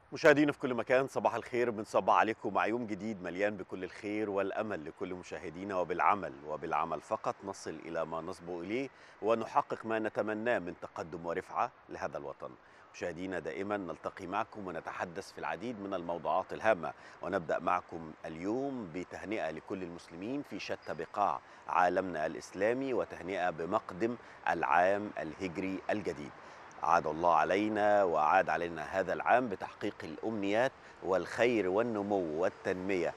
مشاهدينا في كل مكان صباح الخير بنصبح عليكم مع يوم جديد مليان بكل الخير والامل لكل مشاهدينا وبالعمل وبالعمل فقط نصل الى ما نصبو اليه ونحقق ما نتمناه من تقدم ورفعه لهذا الوطن. مشاهدينا دائما نلتقي معكم ونتحدث في العديد من الموضوعات الهامه ونبدا معكم اليوم بتهنئه لكل المسلمين في شتى بقاع عالمنا الاسلامي وتهنئه بمقدم العام الهجري الجديد. عاد الله علينا وعاد علينا هذا العام بتحقيق الامنيات والخير والنمو والتنميه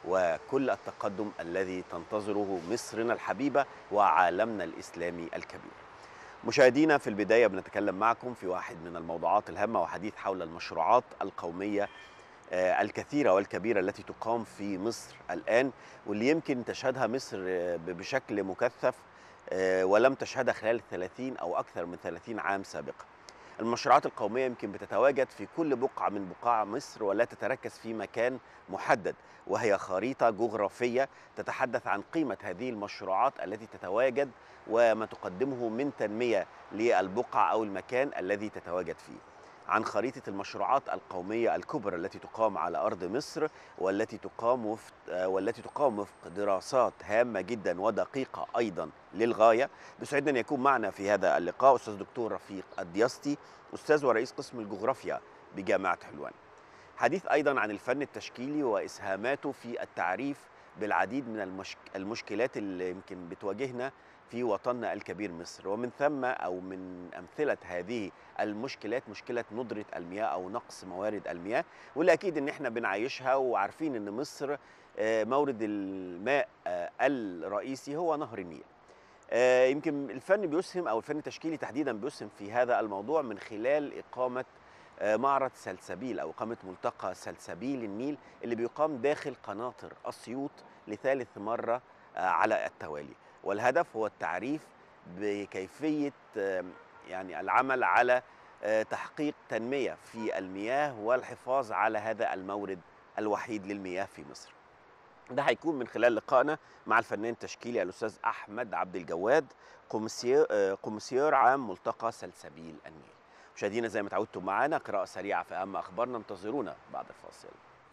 وكل التقدم الذي تنتظره مصرنا الحبيبه وعالمنا الاسلامي الكبير. مشاهدينا في البدايه بنتكلم معكم في واحد من الموضوعات الهامه وحديث حول المشروعات القوميه آه، الكثيره والكبيره التي تقام في مصر الان واللي يمكن تشهدها مصر آه، بشكل مكثف آه، ولم تشهدها خلال 30 او اكثر من 30 عام سابقا. المشروعات القومية يمكن بتتواجد في كل بقعة من بقاع مصر ولا تتركز في مكان محدد وهي خريطة جغرافية تتحدث عن قيمة هذه المشروعات التي تتواجد وما تقدمه من تنمية للبقعة أو المكان الذي تتواجد فيه عن خريطة المشروعات القومية الكبرى التي تقام على أرض مصر والتي تقام وفق والتي تقام وفق دراسات هامة جدا ودقيقة أيضا للغاية بسعدنا أن يكون معنا في هذا اللقاء أستاذ دكتور رفيق الدياستي أستاذ ورئيس قسم الجغرافيا بجامعة حلوان حديث أيضا عن الفن التشكيلي وإسهاماته في التعريف بالعديد من المشك... المشكلات اللي يمكن بتواجهنا في وطننا الكبير مصر ومن ثم او من امثله هذه المشكلات مشكله ندره المياه او نقص موارد المياه واللي اكيد ان احنا بنعيشها وعارفين ان مصر آه، مورد الماء آه، الرئيسي هو نهر النيل آه، يمكن الفن بيسهم او الفن التشكيلي تحديدا بيسهم في هذا الموضوع من خلال اقامه معرض سلسبيل او اقامه ملتقى سلسبيل النيل اللي بيقام داخل قناطر اسيوط لثالث مره على التوالي والهدف هو التعريف بكيفيه يعني العمل على تحقيق تنميه في المياه والحفاظ على هذا المورد الوحيد للمياه في مصر. ده هيكون من خلال لقائنا مع الفنان التشكيلي الاستاذ احمد عبد الجواد قمسير عام ملتقى سلسبيل النيل. مشاهدينا زي ما تعودتم معانا قراءه سريعه في اهم اخبارنا انتظرونا بعد الفاصل.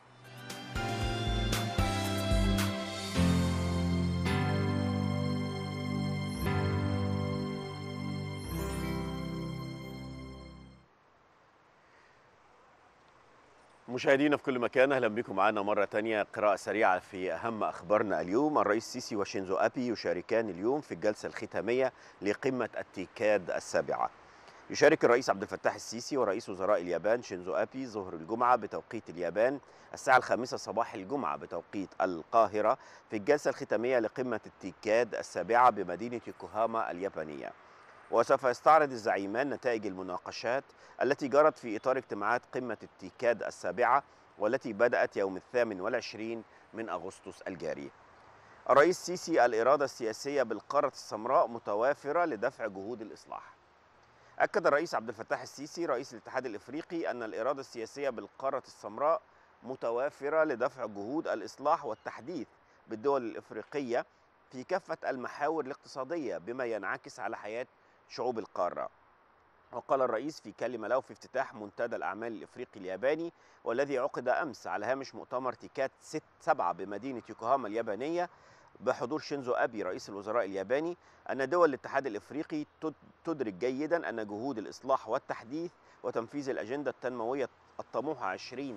مشاهدينا في كل مكان اهلا بكم معنا مره ثانيه قراءه سريعه في اهم اخبارنا اليوم الرئيس السيسي وشينزو ابي يشاركان اليوم في الجلسه الختاميه لقمه التيكاد السابعه يشارك الرئيس عبد الفتاح السيسي ورئيس وزراء اليابان شينزو ابي ظهر الجمعه بتوقيت اليابان الساعه الخامسه صباح الجمعه بتوقيت القاهره في الجلسه الختاميه لقمه التيكاد السابعه بمدينه يوكوهاما اليابانيه وسوف يستعرض الزعيمان نتائج المناقشات التي جرت في إطار اجتماعات قمة التيكاد السابعة والتي بدأت يوم الثامن والعشرين من أغسطس الجاري الرئيس السيسي الإرادة السياسية بالقارة السمراء متوافرة لدفع جهود الإصلاح أكد الرئيس عبد الفتاح السيسي رئيس الاتحاد الإفريقي أن الإرادة السياسية بالقارة السمراء متوافرة لدفع جهود الإصلاح والتحديث بالدول الإفريقية في كافة المحاور الاقتصادية بما ينعكس على حياة شعوب القارة وقال الرئيس في كلمة له في افتتاح منتدى الأعمال الإفريقي الياباني والذي عقد أمس على هامش مؤتمر تيكات 6 7 بمدينة يوكوهاما اليابانية بحضور شينزو أبي رئيس الوزراء الياباني أن دول الاتحاد الإفريقي تدرك جيدا أن جهود الإصلاح والتحديث وتنفيذ الأجندة التنموية الطموحة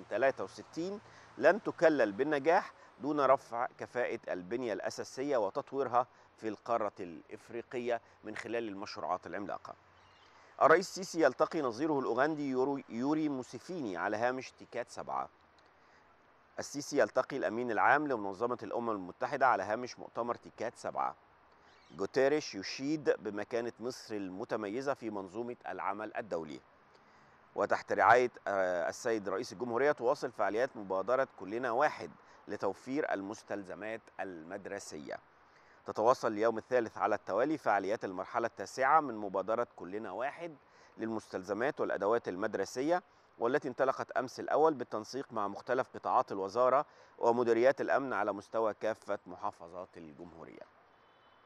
2063 لن تكلل بالنجاح دون رفع كفاءة البنية الأساسية وتطويرها في القارة الإفريقية من خلال المشروعات العملاقة الرئيس السيسي يلتقي نظيره الأوغندي يوري موسيفيني على هامش تيكات سبعة السيسي يلتقي الأمين العام لمنظمة الأمم المتحدة على هامش مؤتمر تيكات سبعة جوتيريش يشيد بمكانة مصر المتميزة في منظومة العمل الدولي وتحت رعاية السيد رئيس الجمهورية تواصل فعاليات مبادرة كلنا واحد لتوفير المستلزمات المدرسيه تتواصل اليوم الثالث على التوالي فعاليات المرحلة التاسعة من مبادرة كلنا واحد للمستلزمات والأدوات المدرسية والتي انطلقت أمس الأول بالتنسيق مع مختلف قطاعات الوزارة ومديريات الأمن على مستوى كافة محافظات الجمهورية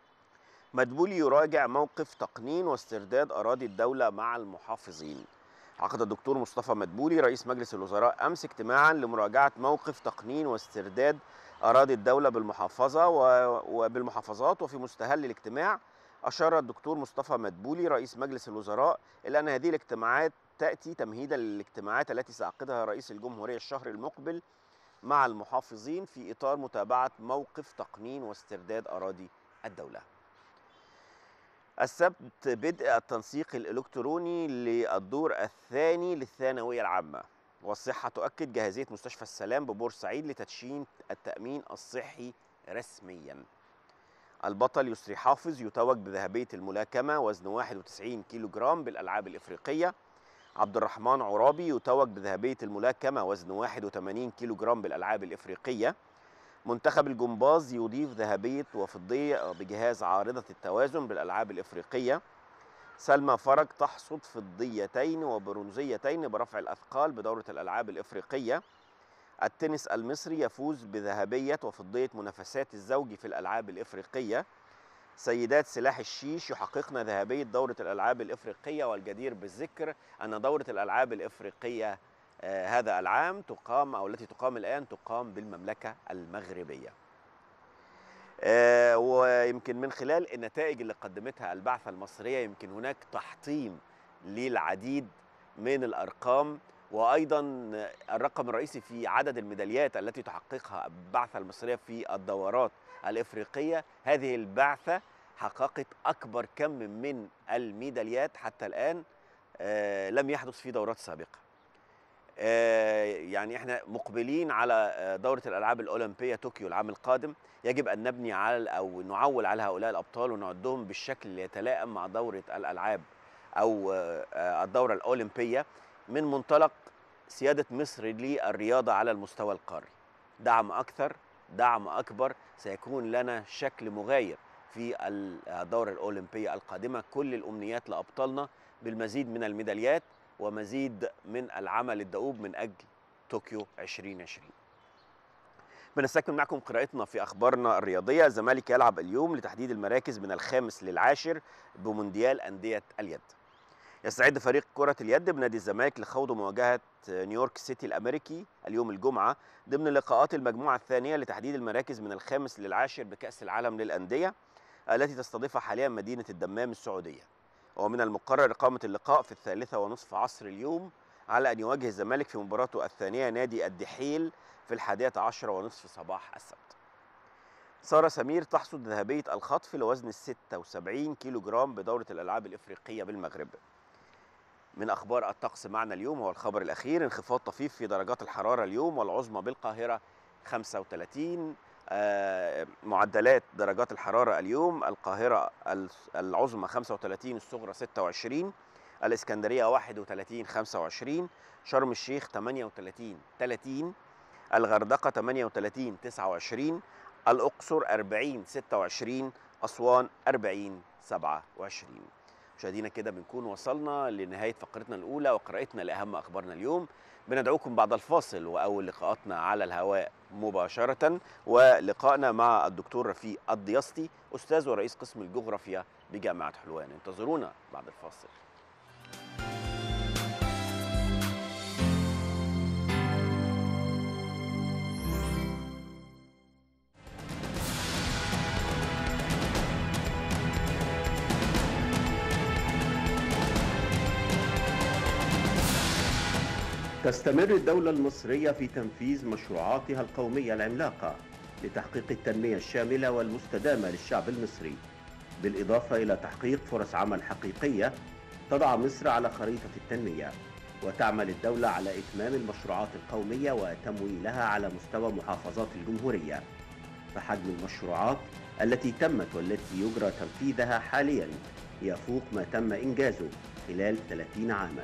مدبولي يراجع موقف تقنين واسترداد أراضي الدولة مع المحافظين عقد الدكتور مصطفى مدبولي رئيس مجلس الوزراء أمس اجتماعا لمراجعة موقف تقنين واسترداد أراضي الدولة بالمحافظة و- وبالمحافظات وفي مستهل الاجتماع أشار الدكتور مصطفى مدبولي رئيس مجلس الوزراء إلى أن هذه الاجتماعات تأتي تمهيدا للاجتماعات التي سيعقدها رئيس الجمهورية الشهر المقبل مع المحافظين في إطار متابعة موقف تقنين واسترداد أراضي الدولة السبت بدء التنسيق الإلكتروني للدور الثاني للثانوية العامة والصحة تؤكد جاهزية مستشفى السلام ببورسعيد لتدشين التأمين الصحي رسميا البطل يسري حافظ يتوج بذهبية الملاكمة وزن 91 كيلو جرام بالألعاب الإفريقية عبد الرحمن عرابي يتوج بذهبية الملاكمة وزن 81 كيلو جرام بالألعاب الإفريقية منتخب الجمباز يضيف ذهبية وفضية بجهاز عارضة التوازن بالألعاب الإفريقية سلمى فرج تحصد فضيتين وبرونزيتين برفع الأثقال بدورة الألعاب الإفريقية التنس المصري يفوز بذهبية وفضية منافسات الزوجي في الألعاب الإفريقية سيدات سلاح الشيش يحققن ذهبية دورة الألعاب الإفريقية والجدير بالذكر أن دورة الألعاب الإفريقية آه، هذا العام تقام أو التي تقام الآن تقام بالمملكة المغربية آه، ويمكن من خلال النتائج اللي قدمتها البعثة المصرية يمكن هناك تحطيم للعديد من الأرقام وأيضا الرقم الرئيسي في عدد الميداليات التي تحققها البعثة المصرية في الدورات الإفريقية هذه البعثة حققت أكبر كم من الميداليات حتى الآن آه، لم يحدث في دورات سابقة آه، يعني احنا مقبلين على آه، دورة الألعاب الأولمبية طوكيو العام القادم يجب أن نبني على أو نعول على هؤلاء الأبطال ونعدهم بالشكل اللي يتلائم مع دورة الألعاب أو آه، آه، الدورة الأولمبية من منطلق سيادة مصر للرياضة على المستوى القاري دعم أكثر دعم أكبر سيكون لنا شكل مغاير في الدورة الأولمبية القادمة كل الأمنيات لأبطالنا بالمزيد من الميداليات ومزيد من العمل الدؤوب من أجل طوكيو 2020 بنستكمل معكم قراءتنا في أخبارنا الرياضية الزمالك يلعب اليوم لتحديد المراكز من الخامس للعاشر بمونديال أندية اليد يستعد فريق كرة اليد بنادي الزمالك لخوض مواجهة نيويورك سيتي الأمريكي اليوم الجمعة ضمن لقاءات المجموعة الثانية لتحديد المراكز من الخامس للعاشر بكأس العالم للأندية التي تستضيفها حاليا مدينة الدمام السعودية ومن المقرر إقامة اللقاء في الثالثة ونصف عصر اليوم على أن يواجه الزمالك في مباراته الثانية نادي الدحيل في الحادية عشر ونصف صباح السبت سارة سمير تحصد ذهبية الخطف لوزن ال 76 كيلو جرام بدورة الألعاب الإفريقية بالمغرب من أخبار الطقس معنا اليوم هو الخبر الأخير انخفاض طفيف في درجات الحرارة اليوم والعظمى بالقاهرة 35 آه، معدلات درجات الحرارة اليوم القاهرة الس- العظمى 35 الصغرى 26 الإسكندرية 31 25 شرم الشيخ 38 30 الغردقة 38 29 الأقصر 40 26 أسوان 40 27 مشاهدينا كده بنكون وصلنا لنهاية فقرتنا الأولى وقراءتنا لأهم أخبارنا اليوم بندعوكم بعد الفاصل وأول لقاءاتنا على الهواء مباشرة ولقائنا مع الدكتور رفيق الضياستي أستاذ ورئيس قسم الجغرافيا بجامعة حلوان انتظرونا بعد الفاصل تستمر الدولة المصرية في تنفيذ مشروعاتها القومية العملاقة لتحقيق التنمية الشاملة والمستدامة للشعب المصري بالإضافة إلى تحقيق فرص عمل حقيقية تضع مصر على خريطة التنمية وتعمل الدولة على إتمام المشروعات القومية وتمويلها على مستوى محافظات الجمهورية فحجم المشروعات التي تمت والتي يجرى تنفيذها حاليا يفوق ما تم إنجازه خلال 30 عاماً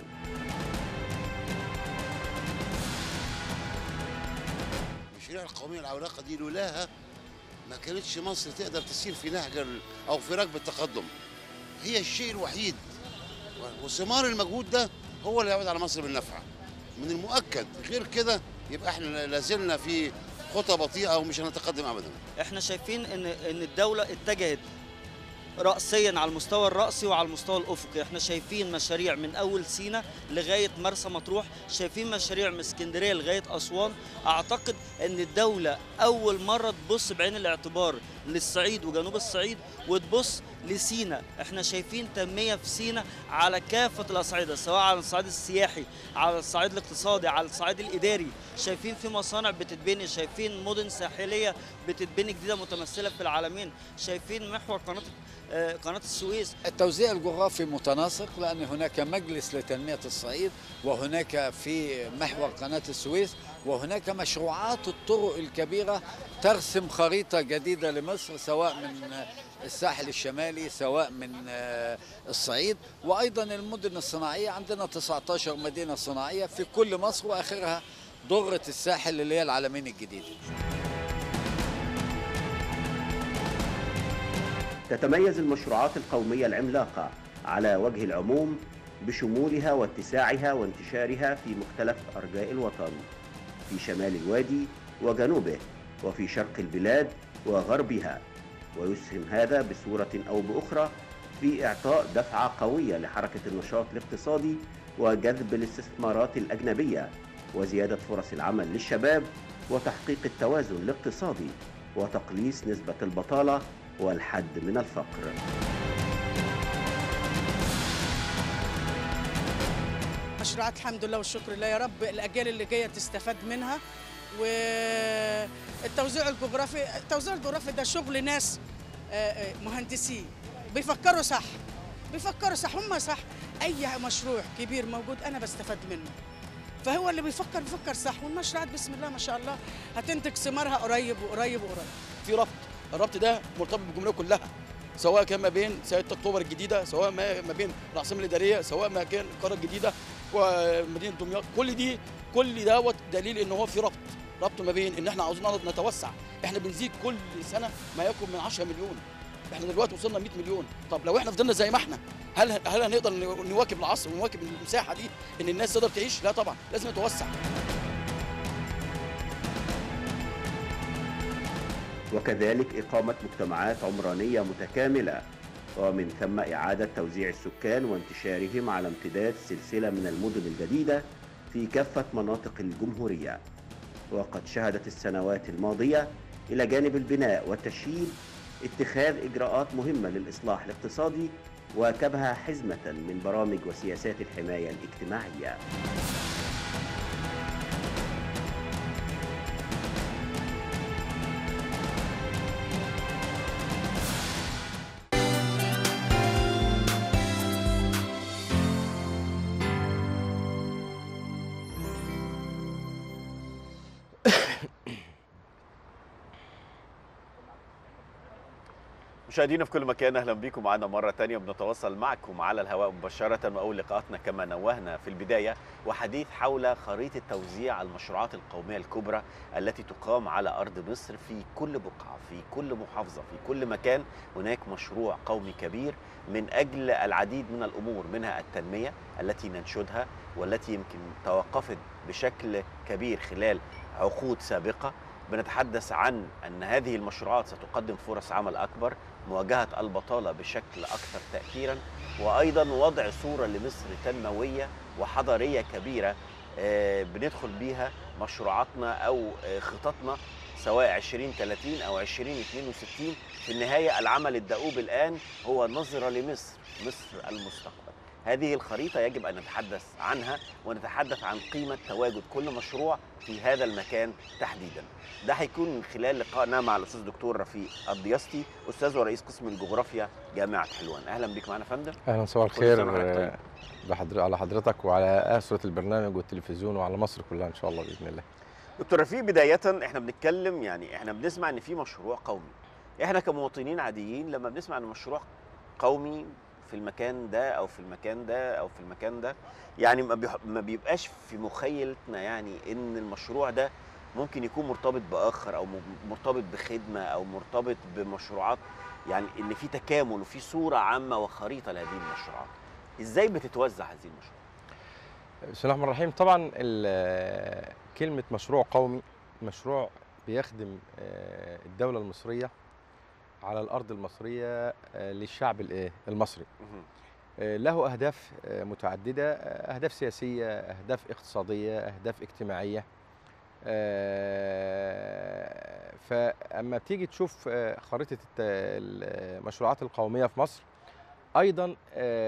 المشاريع القوميه العملاقه دي لولاها ما كانتش مصر تقدر تسير في نهج ال- او في ركب التقدم هي الشيء الوحيد وثمار المجهود ده هو اللي يعود على مصر بالنفع من المؤكد غير كده يبقى احنا لازلنا في خطى بطيئه ومش هنتقدم ابدا احنا شايفين ان ان الدوله اتجهت رأسيا على المستوى الرأسي وعلى المستوى الأفقي احنا شايفين مشاريع من أول سينا لغاية مرسى مطروح شايفين مشاريع من اسكندرية لغاية أسوان أعتقد أن الدولة أول مرة تبص بعين الاعتبار للصعيد وجنوب الصعيد وتبص لسينا احنا شايفين تنمية في سينا على كافة الأصعدة سواء على الصعيد السياحي على الصعيد الاقتصادي على الصعيد الإداري شايفين في مصانع بتتبني شايفين مدن ساحلية بتتبني جديدة متمثلة في العالمين شايفين محور قناة آه، قناة السويس التوزيع الجغرافي متناسق لأن هناك مجلس لتنمية الصعيد وهناك في محور قناة السويس وهناك مشروعات الطرق الكبيرة ترسم خريطة جديدة لمصر سواء من الساحل الشمالي سواء من آه، الصعيد وأيضا المدن الصناعية عندنا 19 مدينة صناعية في كل مصر وآخرها ضرة الساحل اللي هي العالمين الجديدة تتميز المشروعات القومية العملاقة على وجه العموم بشمولها واتساعها وانتشارها في مختلف أرجاء الوطن في شمال الوادي وجنوبه وفي شرق البلاد وغربها ويسهم هذا بصورة أو بأخرى في إعطاء دفعة قوية لحركة النشاط الاقتصادي وجذب الاستثمارات الأجنبية وزيادة فرص العمل للشباب وتحقيق التوازن الاقتصادي وتقليص نسبة البطالة والحد من الفقر مشروعات الحمد لله والشكر لله يا رب الاجيال اللي جايه تستفاد منها والتوزيع الجغرافي التوزيع الجغرافي ده شغل ناس آه، آه، مهندسين بيفكروا صح بيفكروا صح هم صح اي مشروع كبير موجود انا بستفاد منه فهو اللي بيفكر بيفكر صح والمشروعات بسم الله ما شاء الله هتنتج ثمارها قريب وقريب وقريب في ربط الربط ده مرتبط بالجمهوريه كلها سواء كان ما بين 6 اكتوبر الجديده سواء ما ما بين العاصمه الاداريه سواء ما كان القاره الجديده ومدينه دمياط كل دي كل دوت دليل ان هو في ربط ربط ما بين ان احنا عاوزين نقعد نتوسع احنا بنزيد كل سنه ما يكون من 10 مليون احنا دلوقتي وصلنا 100 مليون طب لو احنا فضلنا زي ما احنا هل هل هنقدر نواكب العصر ونواكب المساحه دي ان الناس تقدر تعيش لا طبعا لازم نتوسع وكذلك إقامة مجتمعات عمرانية متكاملة ومن ثم إعادة توزيع السكان وانتشارهم على امتداد سلسلة من المدن الجديدة في كافة مناطق الجمهورية وقد شهدت السنوات الماضية إلى جانب البناء والتشييد اتخاذ إجراءات مهمة للإصلاح الاقتصادي واكبها حزمة من برامج وسياسات الحماية الاجتماعية مشاهدينا في كل مكان اهلا بكم معنا مره تانية بنتواصل معكم على الهواء مباشره واول لقاءاتنا كما نوهنا في البدايه وحديث حول خريطه توزيع المشروعات القوميه الكبرى التي تقام على ارض مصر في كل بقعه في كل محافظه في كل مكان هناك مشروع قومي كبير من اجل العديد من الامور منها التنميه التي ننشدها والتي يمكن توقفت بشكل كبير خلال عقود سابقه بنتحدث عن ان هذه المشروعات ستقدم فرص عمل اكبر مواجهه البطاله بشكل اكثر تاثيرا وايضا وضع صوره لمصر تنمويه وحضاريه كبيره آه، بندخل بيها مشروعاتنا او آه، خططنا سواء 2030 او 2062 في النهايه العمل الدؤوب الان هو نظره لمصر مصر المستقبل هذه الخريطة يجب أن نتحدث عنها ونتحدث عن قيمة تواجد كل مشروع في هذا المكان تحديدا ده هيكون من خلال لقائنا مع الأستاذ دكتور رفيق الضياستي أستاذ ورئيس قسم الجغرافيا جامعة حلوان أهلا بك معنا يا فندم اهلا صباح كل سنة الخير وحضرتك طيب. آه، بحضر... على حضرتك وعلى اسره البرنامج والتلفزيون وعلى مصر كلها ان شاء الله باذن الله دكتور رفيق بداية احنا بنتكلم يعني احنا بنسمع ان في مشروع قومي احنا كمواطنين عاديين لما بنسمع ان مشروع قومي في المكان ده او في المكان ده او في المكان ده يعني ما بيح- ما بيبقاش في مخيلتنا يعني ان المشروع ده ممكن يكون مرتبط باخر او م- مرتبط بخدمه او مرتبط بمشروعات يعني ان في تكامل وفي صوره عامه وخريطه لهذه المشروعات ازاي بتتوزع هذه المشروعات بسم الله الرحمن الرحيم طبعا ال- كلمه مشروع قومي مشروع بيخدم آه، الدوله المصريه على الارض المصريه آه، للشعب الايه المصري مهم. آه، له اهداف آه، متعدده آه، اهداف سياسيه اهداف اقتصاديه اهداف اجتماعيه آه، فاما بتيجي تشوف آه، خريطه الت- المشروعات القوميه في مصر ايضا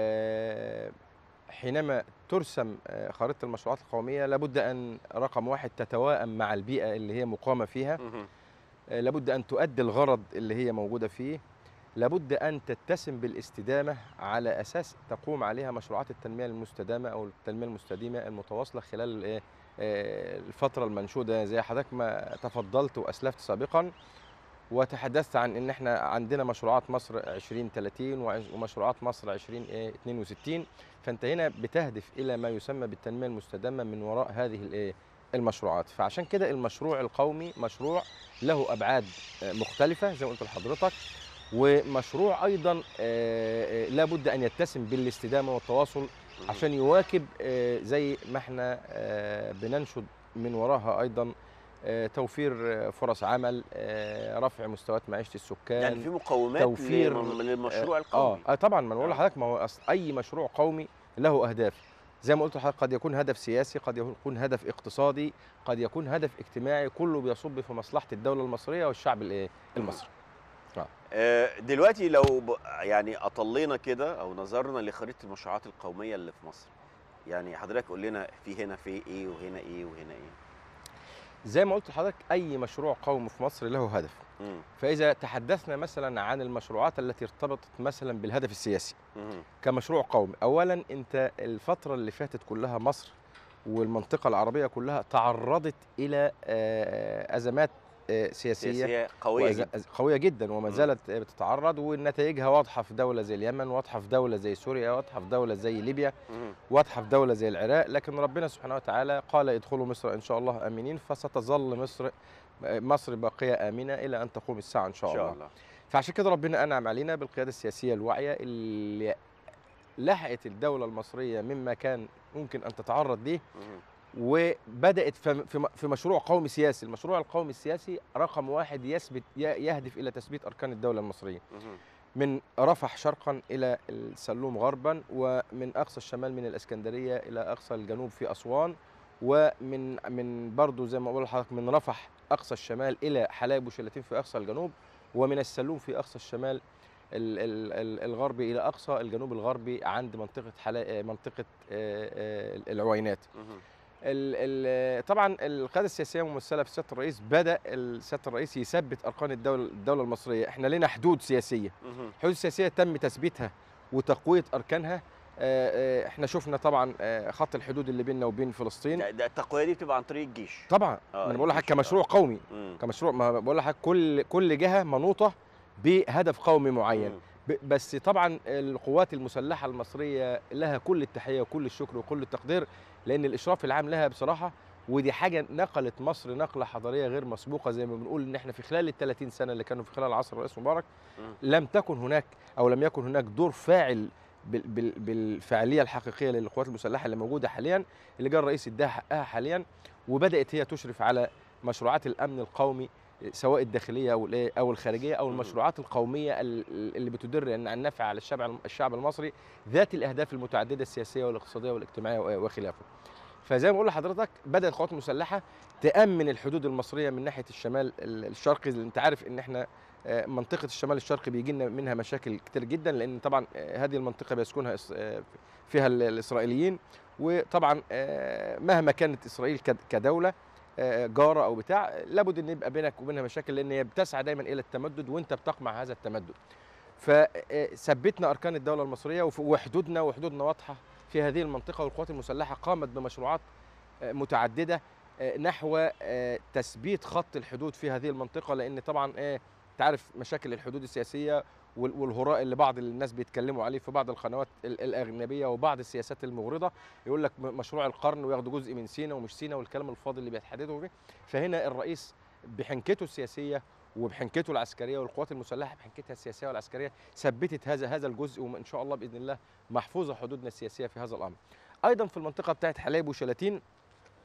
آه، حينما ترسم آه، خريطه المشروعات القوميه لابد ان رقم واحد تتوائم مع البيئه اللي هي مقامه فيها مهم. آه، لابد ان تؤدي الغرض اللي هي موجوده فيه لابد ان تتسم بالاستدامه على اساس تقوم عليها مشروعات التنميه المستدامه او التنميه المستديمه المتواصله خلال الايه آه، الفتره المنشوده زي حضرتك ما تفضلت واسلفت سابقا وتحدثت عن ان احنا عندنا مشروعات مصر 2030 وعش- ومشروعات مصر 2062 فانت هنا بتهدف الى ما يسمى بالتنميه المستدامه من وراء هذه الايه المشروعات فعشان كده المشروع القومي مشروع له ابعاد آه، مختلفه زي ما قلت لحضرتك ومشروع ايضا آه، آه، لابد ان يتسم بالاستدامه والتواصل مهم. عشان يواكب آه، زي ما احنا آه، بننشد من وراها ايضا آه، توفير آه، فرص عمل آه، رفع مستويات معيشه السكان يعني في مقومات توفير- توفير للمشروع اه القومي اه طبعا ما انا بقول آه. لحضرتك ما هو اصل اي مشروع قومي له اهداف زي ما قلت لحضرتك قد يكون هدف سياسي قد يكون هدف اقتصادي قد يكون هدف اجتماعي كله بيصب في مصلحه الدوله المصريه والشعب الايه المصري آه، دلوقتي لو ب... يعني اطلينا كده او نظرنا لخريطه المشروعات القوميه اللي في مصر يعني حضرتك قول لنا في هنا في ايه وهنا ايه وهنا ايه زي ما قلت لحضرتك اي مشروع قومي في مصر له هدف مم. فاذا تحدثنا مثلا عن المشروعات التي ارتبطت مثلا بالهدف السياسي مم. كمشروع قومي اولا انت الفتره اللي فاتت كلها مصر والمنطقه العربيه كلها تعرضت الى آه، ازمات آه، سياسيه سياسيه قويه وأز- جدا أز- قويه جدا وما مم. زالت بتتعرض ونتائجها واضحه في دوله زي اليمن واضحه في دوله زي سوريا واضحه في دوله زي ليبيا مم. واضحه في دوله زي العراق لكن ربنا سبحانه وتعالى قال ادخلوا مصر ان شاء الله امنين فستظل مصر مصر باقيه امنه الى ان تقوم الساعه ان شاء, ان شاء الله. الله فعشان كده ربنا انعم علينا بالقياده السياسيه الواعيه اللي لحقت الدوله المصريه مما كان ممكن ان تتعرض ليه مم. وبدات في في- في مشروع قومي سياسي، المشروع القومي السياسي رقم واحد يثبت ي- يهدف الى تثبيت اركان الدوله المصريه مم. من رفح شرقا الى السلوم غربا ومن اقصى الشمال من الاسكندريه الى اقصى الجنوب في اسوان ومن من برضه زي ما بقول لحضرتك من رفح اقصى الشمال الى حلايب وشلاتين في اقصى الجنوب ومن السلوم في اقصى الشمال ال- ال- ال- الغربي الى اقصى الجنوب الغربي عند منطقه حلا... منطقه آه، آه، العوينات مم. ال ال طبعا القياده السياسيه ممثله في سياده الرئيس بدا ال- سياده الرئيس يثبت اركان الدوله الدوله المصريه احنا لنا حدود سياسيه مم. الحدود السياسيه تم تثبيتها وتقويه اركانها آه، آه، احنا شفنا طبعا آه، خط الحدود اللي بيننا وبين فلسطين ده, ده التقويه دي بتبقى عن طريق الجيش طبعا آه، ما انا بقول لحضرتك الجيش، كمشروع قومي مم. كمشروع ما بقول لحضرتك كل كل جهه منوطه بهدف قومي معين مم. ب- بس طبعا القوات المسلحه المصريه لها كل التحيه وكل الشكر وكل التقدير لان الاشراف العام لها بصراحه ودي حاجه نقلت مصر نقله حضاريه غير مسبوقه زي ما بنقول ان احنا في خلال ال 30 سنه اللي كانوا في خلال عصر الرئيس مبارك مم. لم تكن هناك او لم يكن هناك دور فاعل بال- بال- بالفعاليه الحقيقيه للقوات المسلحه اللي موجوده حاليا اللي جاء الرئيس اداها حقها حاليا وبدات هي تشرف على مشروعات الامن القومي سواء الداخليه او الايه او الخارجيه او مم. المشروعات القوميه ال- اللي بتدر عن عن نفع على الشعب الشعب المصري ذات الاهداف المتعدده السياسيه والاقتصاديه والاجتماعيه و- وخلافه. فزي ما بقول لحضرتك بدات القوات المسلحه تامن الحدود المصريه من ناحيه الشمال ال- الشرقي اللي انت عارف ان احنا آه، منطقه الشمال الشرقي بيجي لنا منها مشاكل كتير جدا لان طبعا آه، هذه المنطقه بيسكنها إس- آه، فيها ال- الاسرائيليين وطبعا آه، مهما كانت اسرائيل كد- كدوله آه، جاره او بتاع لابد ان يبقى بينك وبينها مشاكل لان هي بتسعى دايما الى التمدد وانت بتقمع هذا التمدد فثبتنا اركان الدوله المصريه وف- وحدودنا وحدودنا واضحه في هذه المنطقه والقوات المسلحه قامت بمشروعات آه، متعدده آه، نحو آه، تثبيت خط الحدود في هذه المنطقه لان طبعا ايه تعرف مشاكل الحدود السياسيه وال- والهراء اللي بعض الناس بيتكلموا عليه في بعض القنوات ال- الاجنبيه وبعض السياسات المغرضه يقول لك م- مشروع القرن وياخدوا جزء من سينا ومش سينا والكلام الفاضي اللي بيتحدثوا فيه فهنا الرئيس بحنكته السياسيه وبحنكته العسكريه والقوات المسلحه بحنكتها السياسيه والعسكريه ثبتت هذا هذا الجزء وان شاء الله باذن الله محفوظه حدودنا السياسيه في هذا الامر. ايضا في المنطقه بتاعت حلايب وشلاتين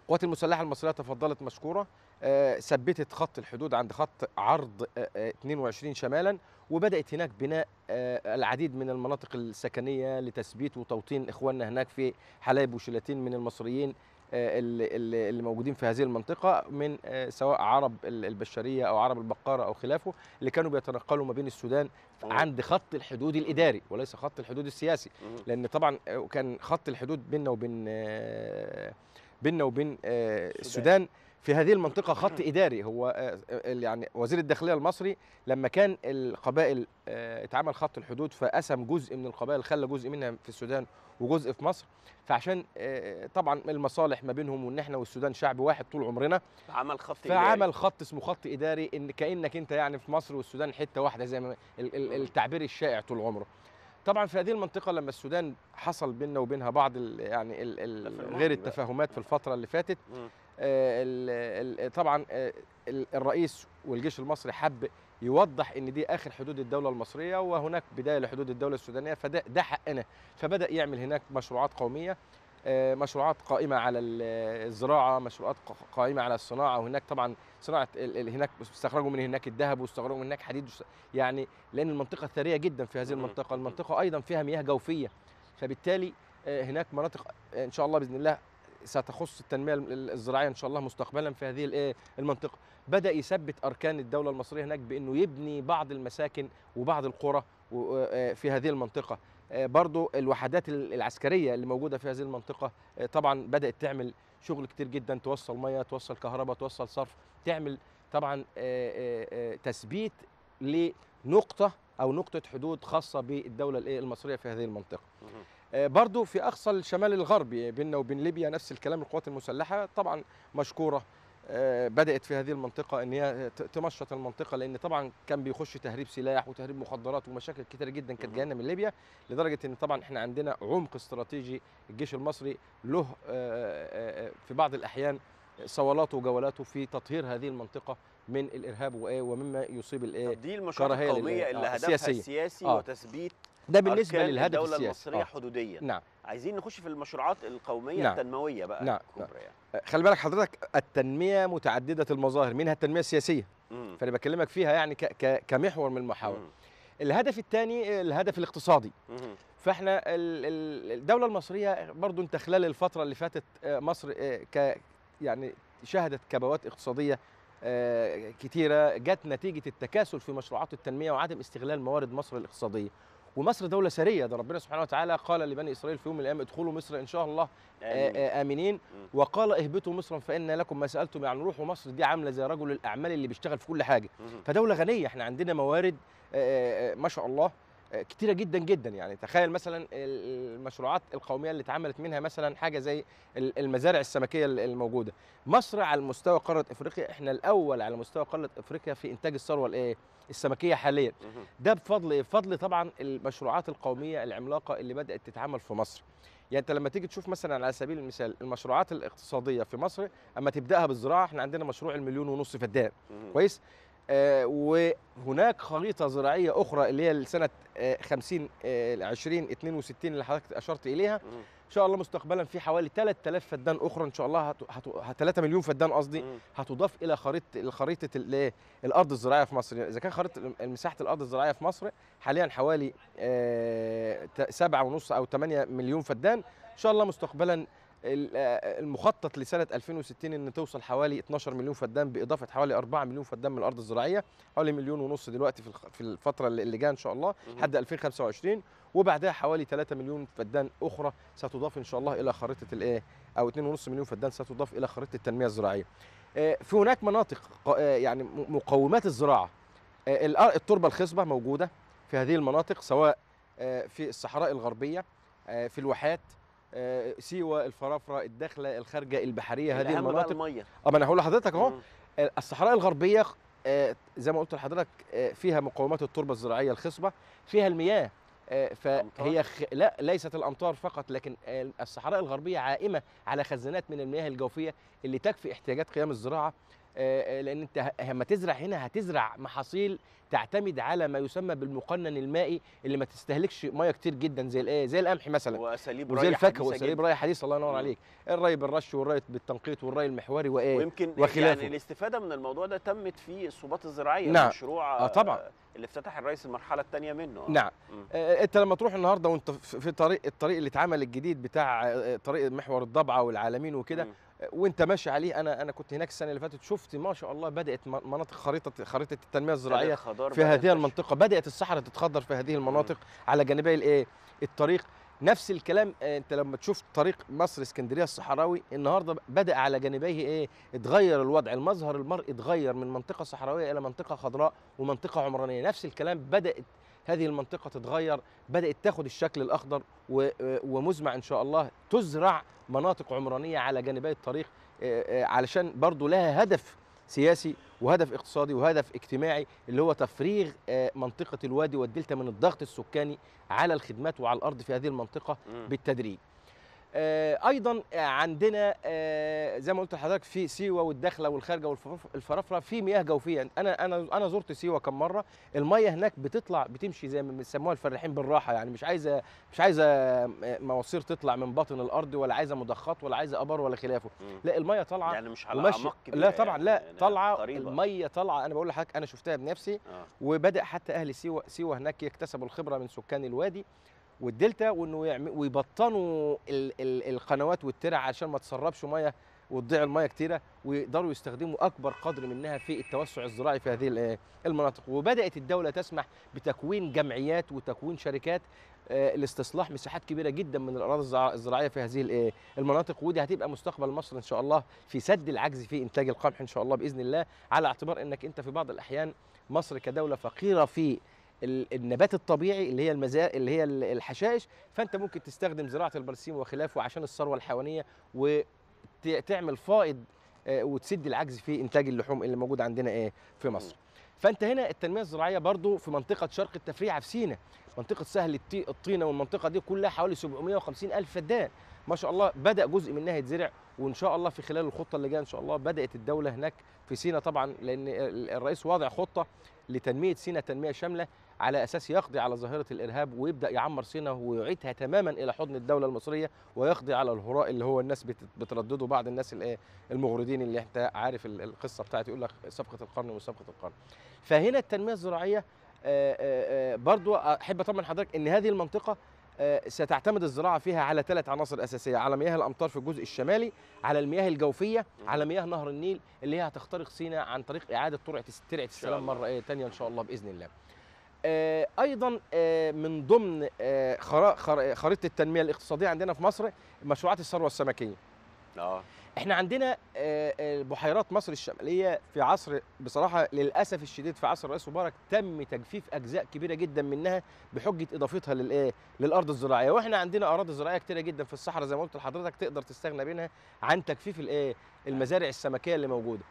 القوات المسلحه المصريه تفضلت مشكوره آه، ثبتت خط الحدود عند خط عرض آه، آه، 22 شمالا وبدات هناك بناء آه، العديد من المناطق السكنيه لتثبيت وتوطين اخواننا هناك في حلايب وشلاتين من المصريين آه، اللي, اللي اللي موجودين في هذه المنطقه من آه، سواء عرب ال- البشريه او عرب البقاره او خلافه اللي كانوا بيتنقلوا ما بين السودان مم. عند خط الحدود الاداري وليس خط الحدود السياسي مم. لان طبعا آه، كان خط الحدود بيننا وبين آه، بيننا وبين آه، السودان في هذه المنطقة خط إداري هو آه، ال- يعني وزير الداخلية المصري لما كان القبائل آه، اتعمل خط الحدود فقسم جزء من القبائل خلى جزء منها في السودان وجزء في مصر فعشان آه، طبعا المصالح ما بينهم وان احنا والسودان شعب واحد طول عمرنا عمل خط فعمل خط اسمه خط اداري ان كانك انت يعني في مصر والسودان حته واحده زي ما ال- ال- التعبير الشائع طول عمره طبعا في هذه المنطقه لما السودان حصل بيننا وبينها بعض ال يعني ال ده في ال الماضي غير بقى. التفاهمات في الفتره اللي فاتت مم. آه، ال- ال- طبعا آه، ال- الرئيس والجيش المصري حب يوضح ان دي اخر حدود الدوله المصريه وهناك بدايه لحدود الدوله السودانيه فده ده حقنا فبدا يعمل هناك مشروعات قوميه آه، مشروعات قائمه على ال- الزراعه مشروعات ق- قائمه على الصناعه وهناك طبعا صناعه ال- ال- هناك استخرجوا من هناك الذهب واستخرجوا من هناك حديد وس- يعني لان المنطقه ثريه جدا في هذه مم. المنطقه المنطقه ايضا فيها مياه جوفيه فبالتالي آه، هناك مناطق آه، ان شاء الله باذن الله ستخص التنميه ال- الزراعيه ان شاء الله مستقبلا في هذه الايه المنطقه بدا يثبت اركان الدوله المصريه هناك بانه يبني بعض المساكن وبعض القرى و- آه، في هذه المنطقه آه، برضو الوحدات ال- العسكريه اللي موجوده في هذه المنطقه آه، طبعا بدات تعمل شغل كتير جدا توصل ميه توصل كهرباء توصل صرف تعمل طبعا آه، آه، آه، تثبيت لنقطه او نقطه حدود خاصه بالدوله الإيه المصريه في هذه المنطقه مم. آه، برضو في اقصى الشمال الغربي بيننا وبين ليبيا نفس الكلام القوات المسلحه طبعا مشكوره آه، بدات في هذه المنطقه ان هي ت- تمشط المنطقه لان طبعا كان بيخش تهريب سلاح وتهريب مخدرات ومشاكل كتيره جدا كانت مهم. جايه لنا من ليبيا لدرجه ان طبعا احنا عندنا عمق استراتيجي الجيش المصري له آه، آه، آه، في بعض الاحيان صولاته وجولاته في تطهير هذه المنطقه من الارهاب وإيه ومما يصيب الايه طب دي المشروعات كراهية لل- القوميه اللي آه، هدفها السياسية. السياسي آه. وتثبيت ده بالنسبه أركان للهدف الدوله السياسي المصريه آه. حدوديا نعم عايزين نخش في المشروعات القوميه نعم. التنمويه بقى نعم. الكبرى يعني خلي بالك حضرتك التنميه متعدده المظاهر منها التنميه السياسيه مم. فانا بكلمك فيها يعني ك ك كمحور من المحاور مم. الهدف الثاني الهدف الاقتصادي مم. فاحنا ال- ال- الدوله المصريه برضو انت خلال الفتره اللي فاتت آه، مصر آه، ك يعني شهدت كبوات اقتصاديه آه، كتيره جت نتيجه التكاسل في مشروعات التنميه وعدم استغلال موارد مصر الاقتصاديه ومصر دوله سريه ده ربنا سبحانه وتعالى قال لبني اسرائيل في يوم من الايام ادخلوا مصر ان شاء الله آه، آمين. آه، امنين مم. وقال اهبطوا مصرا فان لكم ما سالتم يعني روحوا مصر دي عامله زي رجل الاعمال اللي بيشتغل في كل حاجه مم. فدوله غنيه احنا عندنا موارد آه، آه، ما شاء الله آه، كتيره جدا جدا يعني تخيل مثلا ال- المشروعات القوميه اللي اتعملت منها مثلا حاجه زي ال- المزارع السمكيه ال- الموجوده مصر على مستوى قاره افريقيا احنا الاول على مستوى قاره افريقيا في انتاج الثروه الايه السمكيه حاليا مم. ده بفضل ايه بفضل طبعا المشروعات القوميه العملاقه اللي بدات تتعمل في مصر يعني انت لما تيجي تشوف مثلا على سبيل المثال المشروعات الاقتصاديه في مصر اما تبداها بالزراعه احنا عندنا مشروع المليون ونص فدان مم. كويس آه وهناك خريطه زراعيه اخرى اللي هي لسنه آه 50 آه 20 62 اللي حضرتك اشرت اليها مم. ان شاء الله مستقبلا في حوالي 3000 فدان اخرى ان شاء الله هت... هت... 3 مليون فدان قصدي مم. هتضاف الى خريطه خريطه الايه الارض الزراعيه في مصر اذا كان خريطه مساحه الارض الزراعيه في مصر حاليا حوالي آه، ت- سبعة ونص او 8 مليون فدان ان شاء الله مستقبلا ال- آه، المخطط لسنه 2060 ان توصل حوالي 12 مليون فدان باضافه حوالي 4 مليون فدان من الارض الزراعيه حوالي مليون ونص دلوقتي في الخ- في الفتره اللي اللي جايه ان شاء الله مم. لحد 2025 وبعدها حوالي 3 مليون فدان اخرى ستضاف ان شاء الله الى خريطه الايه او 2.5 مليون فدان ستضاف الى خريطه التنميه الزراعيه آه، في هناك مناطق ق- آه، يعني م- مقومات الزراعه آه، الأر- التربه الخصبه موجوده في هذه المناطق سواء آه، في الصحراء الغربيه آه، في الواحات آه، سيوه الفرافره الداخله الخارجه البحريه هذه الأهم بقى المناطق الميه اه ما انا هقول لحضرتك اهو مم. آه، الصحراء الغربيه آه، زي ما قلت لحضرتك آه، فيها مقومات التربه الزراعيه الخصبه فيها المياه آه، فهي خ... لا ليست الامطار فقط لكن آه، الصحراء الغربيه عائمه على خزانات من المياه الجوفيه اللي تكفي احتياجات قيام الزراعه آه، آه، لان انت ه- لما تزرع هنا هتزرع محاصيل تعتمد على ما يسمى بالمقنن المائي اللي ما تستهلكش ميه كتير جدا زي الايه زي القمح مثلا واساليب وزي ري الفاكهه حديثة واساليب جداً. ري حديث الله ينور مم. عليك الري بالرش والري بالتنقيط والري المحوري وايه ويمكن وخلافه. يعني الاستفاده من الموضوع ده تمت في الصوبات الزراعيه نعم. المشروع آه، طبعاً. اللي افتتح الرئيس المرحله الثانيه منه آه. نعم مم. آه، انت لما تروح النهارده وانت في في طريق الطريق اللي اتعمل الجديد بتاع آه، طريق محور الضبعه والعالمين وكده مم. آه، وانت ماشي عليه انا انا كنت هناك السنه اللي فاتت شفت ما شاء الله بدات م- مناطق خريطه خريطه التنميه الزراعيه الخضار في بدأ هذه ينتشر. المنطقه بدات الصحراء تتخضر في هذه المناطق على جانبي الايه الطريق نفس الكلام آه، انت لما تشوف طريق مصر اسكندريه الصحراوي النهارده بدا على جانبيه ايه اتغير الوضع المظهر المرئي اتغير من منطقه صحراويه الى منطقه خضراء ومنطقه عمرانيه نفس الكلام بدات هذه المنطقه تتغير بدات تاخد الشكل الاخضر و- آه، ومزمع ان شاء الله تزرع مناطق عمرانيه على جانبي الطريق آه، آه، علشان برضو لها هدف سياسي وهدف اقتصادي وهدف اجتماعي اللي هو تفريغ آه، منطقه الوادي والدلتا من الضغط السكاني على الخدمات وعلى الارض في هذه المنطقه مم. بالتدريج. آه، ايضا آه، عندنا آه، زي ما قلت لحضرتك في سيوه والداخله والخارجه والفرف- الفرافره في مياه جوفيه انا انا انا زرت سيوه كم مره الميه هناك بتطلع بتمشي زي ما بيسموها الفلاحين بالراحه يعني مش عايزه مش عايزه آه، مواسير تطلع من باطن الارض ولا عايزه مضخات ولا عايزه ابار ولا خلافه مم. لا الميه طالعه يعني مش على وماشي اعماق كبيره لا طبعا يعني لا يعني طالعه قريبة. الميه طالعه انا بقول لحضرتك انا شفتها بنفسي آه. وبدا حتى اهل سيوه سيوه هناك يكتسبوا الخبره من سكان الوادي والدلتا وانه يعم- ويبطنوا ال ال القنوات والترع عشان ما تسربش ميه وتضيع الميه كتيره ويقدروا يستخدموا اكبر قدر منها في التوسع الزراعي في هذه ال- المناطق وبدات الدوله تسمح بتكوين جمعيات وتكوين شركات آه، لاستصلاح مساحات كبيره جدا من الاراضي الزراع- الزراعيه في هذه ال- المناطق ودي هتبقى مستقبل مصر ان شاء الله في سد العجز في انتاج القمح ان شاء الله باذن الله على اعتبار انك انت في بعض الاحيان مصر كدوله فقيره في ال- النبات الطبيعي اللي هي المزا اللي هي ال- الحشائش فانت ممكن تستخدم زراعه البرسيم وخلافه عشان الثروه الحيوانيه وتعمل فائض آه، وتسد العجز في انتاج اللحوم اللي موجود عندنا ايه في مصر فانت هنا التنميه الزراعيه برضو في منطقه شرق التفريعه في سينا منطقه سهل التي- الطينه والمنطقه دي كلها حوالي 750 الف فدان ما شاء الله بدا جزء منها يتزرع وان شاء الله في خلال الخطه اللي جايه ان شاء الله بدات الدوله هناك في سينا طبعا لان ال- الرئيس واضع خطه لتنميه سينا تنميه شامله على اساس يقضي على ظاهره الارهاب ويبدا يعمر سينا ويعيدها تماما الى حضن الدوله المصريه ويقضي على الهراء اللي هو الناس بت- بتردده بعض الناس الايه المغردين اللي انت عارف ال- القصه بتاعت يقول لك صفقه القرن وصفقه القرن فهنا التنميه الزراعيه آه، آه، آه، برضو احب اطمن حضرتك ان هذه المنطقه آه، ستعتمد الزراعه فيها على ثلاث عناصر اساسيه على مياه الامطار في الجزء الشمالي على المياه الجوفيه على مياه نهر النيل اللي هي هتخترق سيناء عن طريق اعاده ترعه ترعه السلام الله. مره ايه ثانيه ان شاء الله باذن الله آه، ايضا آه، من ضمن آه، خرا- خر- خريطه التنميه الاقتصاديه عندنا في مصر مشروعات الثروه السمكيه اه احنا عندنا آه، آه، بحيرات مصر الشماليه في عصر بصراحه للاسف الشديد في عصر الرئيس مبارك تم تجفيف اجزاء كبيره جدا منها بحجه اضافتها للايه للارض الزراعيه واحنا عندنا اراضي زراعيه كتيره جدا في الصحراء زي ما قلت لحضرتك تقدر تستغنى منها عن تجفيف الايه المزارع السمكيه اللي موجوده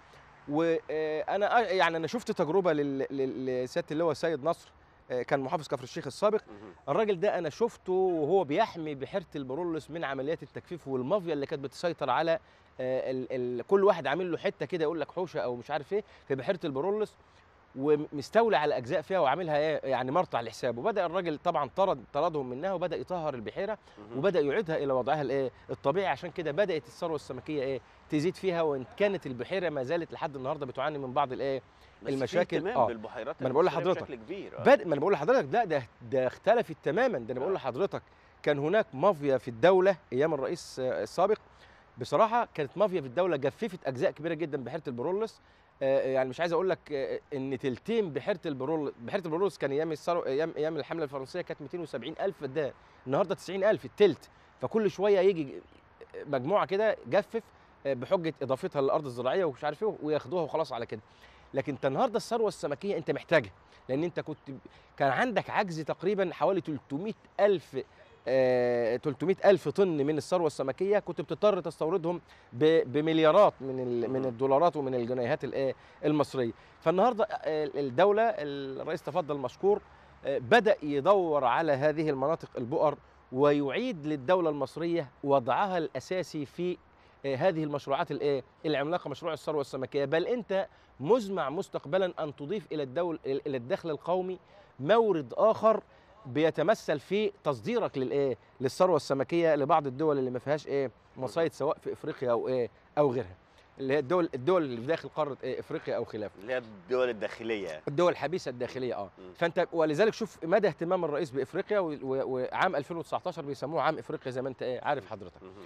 وانا يعني انا شفت تجربه لل- لل- لسياده اللواء سيد نصر آه، كان محافظ كفر الشيخ السابق مهم. الراجل ده انا شفته وهو بيحمي بحيره البرولس من عمليات التجفيف والمافيا اللي كانت بتسيطر على آه، ال ال كل واحد عامل له حته كده يقول لك حوشه او مش عارف ايه في بحيره البرولس ومستولى على اجزاء فيها وعاملها إيه يعني مرتع لحسابه وبدا الراجل طبعا طرد طردهم منها وبدا يطهر البحيره مهم. وبدا يعيدها الى وضعها الايه الطبيعي عشان كده بدات الثروه السمكيه ايه تزيد فيها وان كانت البحيره ما زالت لحد النهارده بتعاني من بعض الايه بس في المشاكل- اهتمام آه. بالبحيرات ما أنا بقول المصرية لحضرتك. بشكل كبير آه. بد... ما انا بقول لحضرتك لا ده ده اختلفت تماما ده انا بقول آه. لحضرتك كان هناك مافيا في الدوله ايام الرئيس آه، السابق بصراحه كانت مافيا في الدوله جففت اجزاء كبيره جدا بحيره البرولس آه، يعني مش عايز اقول لك آه، ان تلتين بحيره البرولس بحيره البرولس كان ايام الثروه ايام ايام الحمله الفرنسيه كانت 270 الف فدان النهارده 90 الف التلت فكل شويه يجي مجموعه كده جفف آه، بحجه اضافتها للارض الزراعيه ومش عارف ايه وياخدوها وخلاص على كده لكن انت النهارده الثروه السمكيه انت محتاجها لان انت كنت كان عندك عجز تقريبا حوالي 300 الف آه 300 الف طن من الثروه السمكيه كنت بتضطر تستوردهم ب- بمليارات من ال- من مم. الدولارات ومن الجنيهات الايه المصريه فالنهارده آه، الدوله الرئيس تفضل مشكور آه، بدا يدور على هذه المناطق البؤر ويعيد للدوله المصريه وضعها الاساسي في آه، هذه المشروعات الايه العملاقه مشروع الثروه السمكيه بل انت مزمع مستقبلا ان تضيف الى الدول الى الدخل القومي مورد اخر بيتمثل في تصديرك للايه للثروه السمكيه لبعض الدول اللي ما فيهاش ايه مصايد سواء في افريقيا او ايه او غيرها اللي هي الدول الدول اللي في داخل قاره إيه افريقيا او خلافه اللي هي الدول الداخليه الدول الحبيسه الداخليه اه مم. فانت ولذلك شوف مدى اهتمام الرئيس بافريقيا و- و- وعام 2019 بيسموه عام افريقيا زي ما انت إيه عارف حضرتك مهم.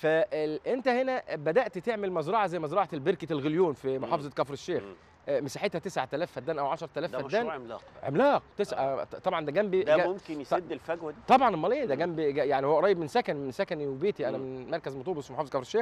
فانت هنا بدات تعمل مزرعه زي مزرعه البركه الغليون في محافظه كفر الشيخ مم. آه، مساحتها 9000 فدان او 10000 ده مشروع فدان عملاق عملاق تسعة طبعا ده جنبي ده جا- ممكن يسد الفجوه دي طبعا امال ايه ده مم. جنب يعني هو قريب من سكن من سكني وبيتي انا مم. من مركز مطوبس في محافظه كفر الشيخ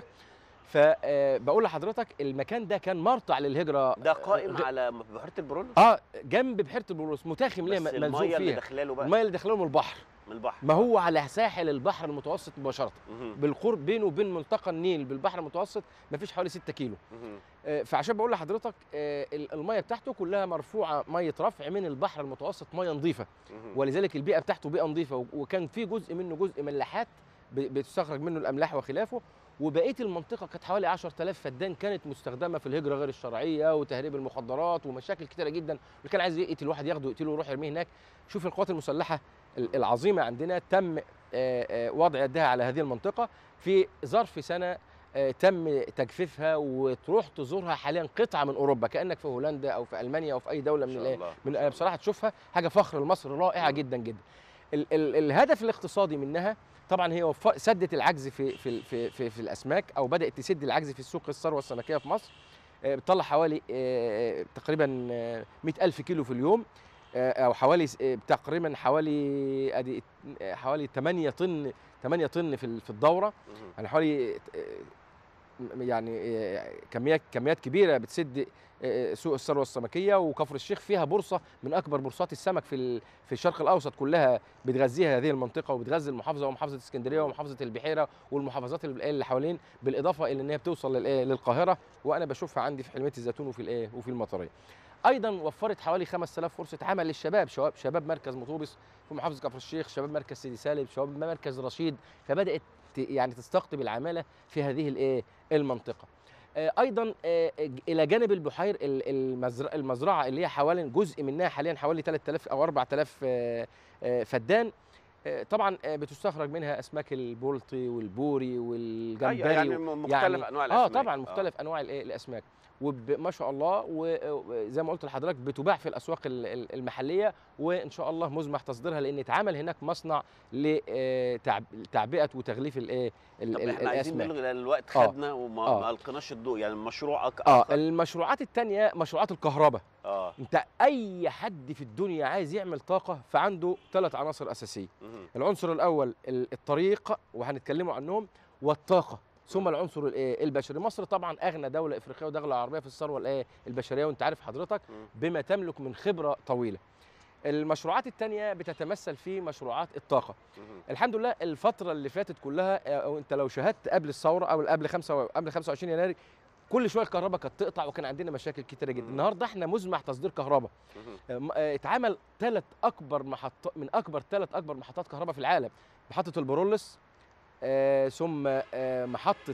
فبقول لحضرتك المكان ده كان مرتع للهجره ده قائم غ- على بحيره البرول اه جنب بحيره البروس متاخم ليه بس ملزوق الميه اللي فيها داخلاله بقى الميه اللي داخله من البحر من البحر ما هو على ساحل البحر المتوسط مباشره مهم. بالقرب بينه وبين ملتقى النيل بالبحر المتوسط ما فيش حوالي 6 كيلو مهم. آه، فعشان بقول لحضرتك آه، ال- الميه بتاعته كلها مرفوعه ميه رفع من البحر المتوسط ميه نظيفه مهم. ولذلك البيئه بتاعته بيئه نظيفه و- وكان في جزء منه جزء ملاحات ب- بتستخرج منه الاملاح وخلافه وبقيه المنطقه كانت حوالي 10000 فدان كانت مستخدمه في الهجره غير الشرعيه وتهريب المخدرات ومشاكل كتيره جدا اللي كان عايز يقتل واحد ياخده يقتله ويروح يرميه هناك شوف القوات المسلحه ال- العظيمه عندنا تم آه، آه، وضع يدها على هذه المنطقه في ظرف سنه آه، تم تجفيفها وتروح تزورها حاليا قطعه من اوروبا كانك في هولندا او في المانيا او في اي دوله ما من شاء الآ- الله، ما من شاء الله. بصراحه تشوفها حاجه فخر لمصر رائعه مم. جدا جدا ال ال الهدف الاقتصادي منها طبعا هي وف- سدت العجز في في في في, في الاسماك او بدات تسد العجز في السوق الثروه السمكيه في مصر آه، بتطلع حوالي آه، تقريبا آه، 100000 كيلو في اليوم آه، او حوالي س- آه، تقريبا حوالي ادي آه، حوالي 8 طن 8 طن في ال- في الدوره مهم. يعني حوالي آه، م- يعني آه، كميات كميات كبيره بتسد آه، سوق الثروه السمكيه وكفر الشيخ فيها بورصه من اكبر بورصات السمك في ال- في الشرق الاوسط كلها بتغذيها هذه المنطقه وبتغذي المحافظه ومحافظه اسكندريه ومحافظه البحيره والمحافظات اللي اللي حوالين بالاضافه الى ان هي بتوصل للإيه؟ للقاهره وانا بشوفها عندي في حلميه الزيتون وفي الايه وفي المطريه ايضا وفرت حوالي 5000 فرصه عمل للشباب شباب شباب مركز مطوبس في محافظه كفر الشيخ شباب مركز سيدي سالم شباب مركز رشيد فبدات ت- يعني تستقطب العماله في هذه الايه المنطقه آه، ايضا آه، ج- الى جانب البحير ال- المزر- المزرعه اللي هي حوالي جزء منها حاليا حوالي 3000 او 4000 آه، آه، فدان آه، طبعا آه، بتستخرج منها اسماك البلطي والبوري والجمبري أيوة، يعني و- م- مختلف يعني انواع اه الاسماك طبعا مختلف انواع الايه الاسماك وما شاء الله وزي ما قلت لحضرتك بتباع في الاسواق ال- ال- المحليه وان شاء الله مزمح تصديرها لان اتعمل هناك مصنع لتعبئه وتغليف الايه ال- طب ال- احنا عايزين الاسماك نلغي لان الوقت آه. خدنا وما آه. ما القناش الضوء يعني المشروع أك... اه آخر. المشروعات التانية مشروعات الكهرباء اه انت اي حد في الدنيا عايز يعمل طاقه فعنده ثلاث عناصر اساسيه مهم. العنصر الاول ال- الطريق وهنتكلموا عنهم والطاقه ثم العنصر الايه البشري مصر طبعا اغنى دوله افريقيه ودوله عربيه في الثروه الايه البشريه وانت عارف حضرتك مم. بما تملك من خبره طويله المشروعات التانية بتتمثل في مشروعات الطاقه مهم. الحمد لله الفتره اللي فاتت كلها آه، او انت لو شاهدت قبل الثوره او قبل خمسة قبل 25 يناير كل شويه الكهرباء كانت تقطع وكان عندنا مشاكل كتيره جدا مم. النهارده احنا مزمع تصدير كهرباء مهم. آه، آه، اتعمل ثلاث اكبر محطات من اكبر ثلاث اكبر محطات كهرباء في العالم محطه البرولس آه، ثم آه، محطه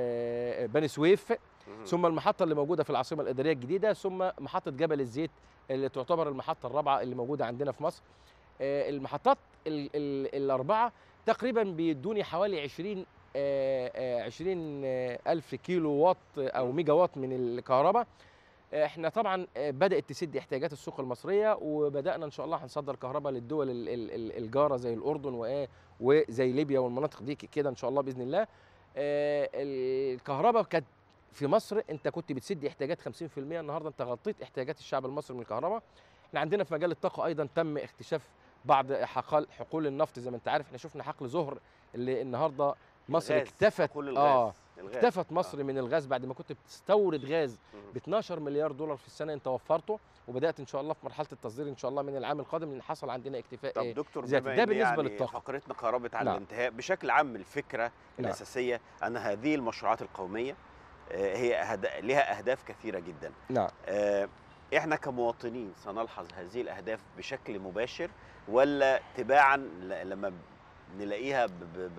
آه، بني سويف مهم. ثم المحطه اللي موجوده في العاصمه الاداريه الجديده ثم محطه جبل الزيت اللي تعتبر المحطه الرابعه اللي موجوده عندنا في مصر آه، المحطات ال ال الاربعه تقريبا بيدوني حوالي 20 آه، آه، 20 آه، الف كيلو واط او ميجا واط من الكهرباء آه، احنا طبعا آه، بدات تسد احتياجات السوق المصريه وبدانا ان شاء الله هنصدر كهرباء للدول ال- ال- ال- الجاره زي الاردن وايه وزي ليبيا والمناطق دي كده ان شاء الله باذن الله آه، الكهرباء كانت في مصر انت كنت بتسد احتياجات 50% النهارده انت غطيت احتياجات الشعب المصري من الكهرباء احنا عندنا في مجال الطاقه ايضا تم اكتشاف بعض حقل حقول النفط زي ما انت عارف احنا شفنا حقل زهر اللي النهارده مصر الغاز، اكتفت كل الغاز اه الغاز. اكتفت مصر من الغاز بعد ما كنت بتستورد غاز مهم. ب 12 مليار دولار في السنه انت وفرته وبدات ان شاء الله في مرحله التصدير ان شاء الله من العام القادم لان حصل عندنا اكتفاء طب إيه دكتور ذاتي. بما ده إن بالنسبة يعني للطاقة. فقرتنا قربت على نعم. الانتهاء بشكل عام الفكره الاساسيه ان هذه المشروعات القوميه آه، هي أهد... لها اهداف كثيره جدا نعم آه، احنا كمواطنين سنلحظ هذه الاهداف بشكل مباشر ولا تباعا ل- لما نلاقيها ب... ب... ب...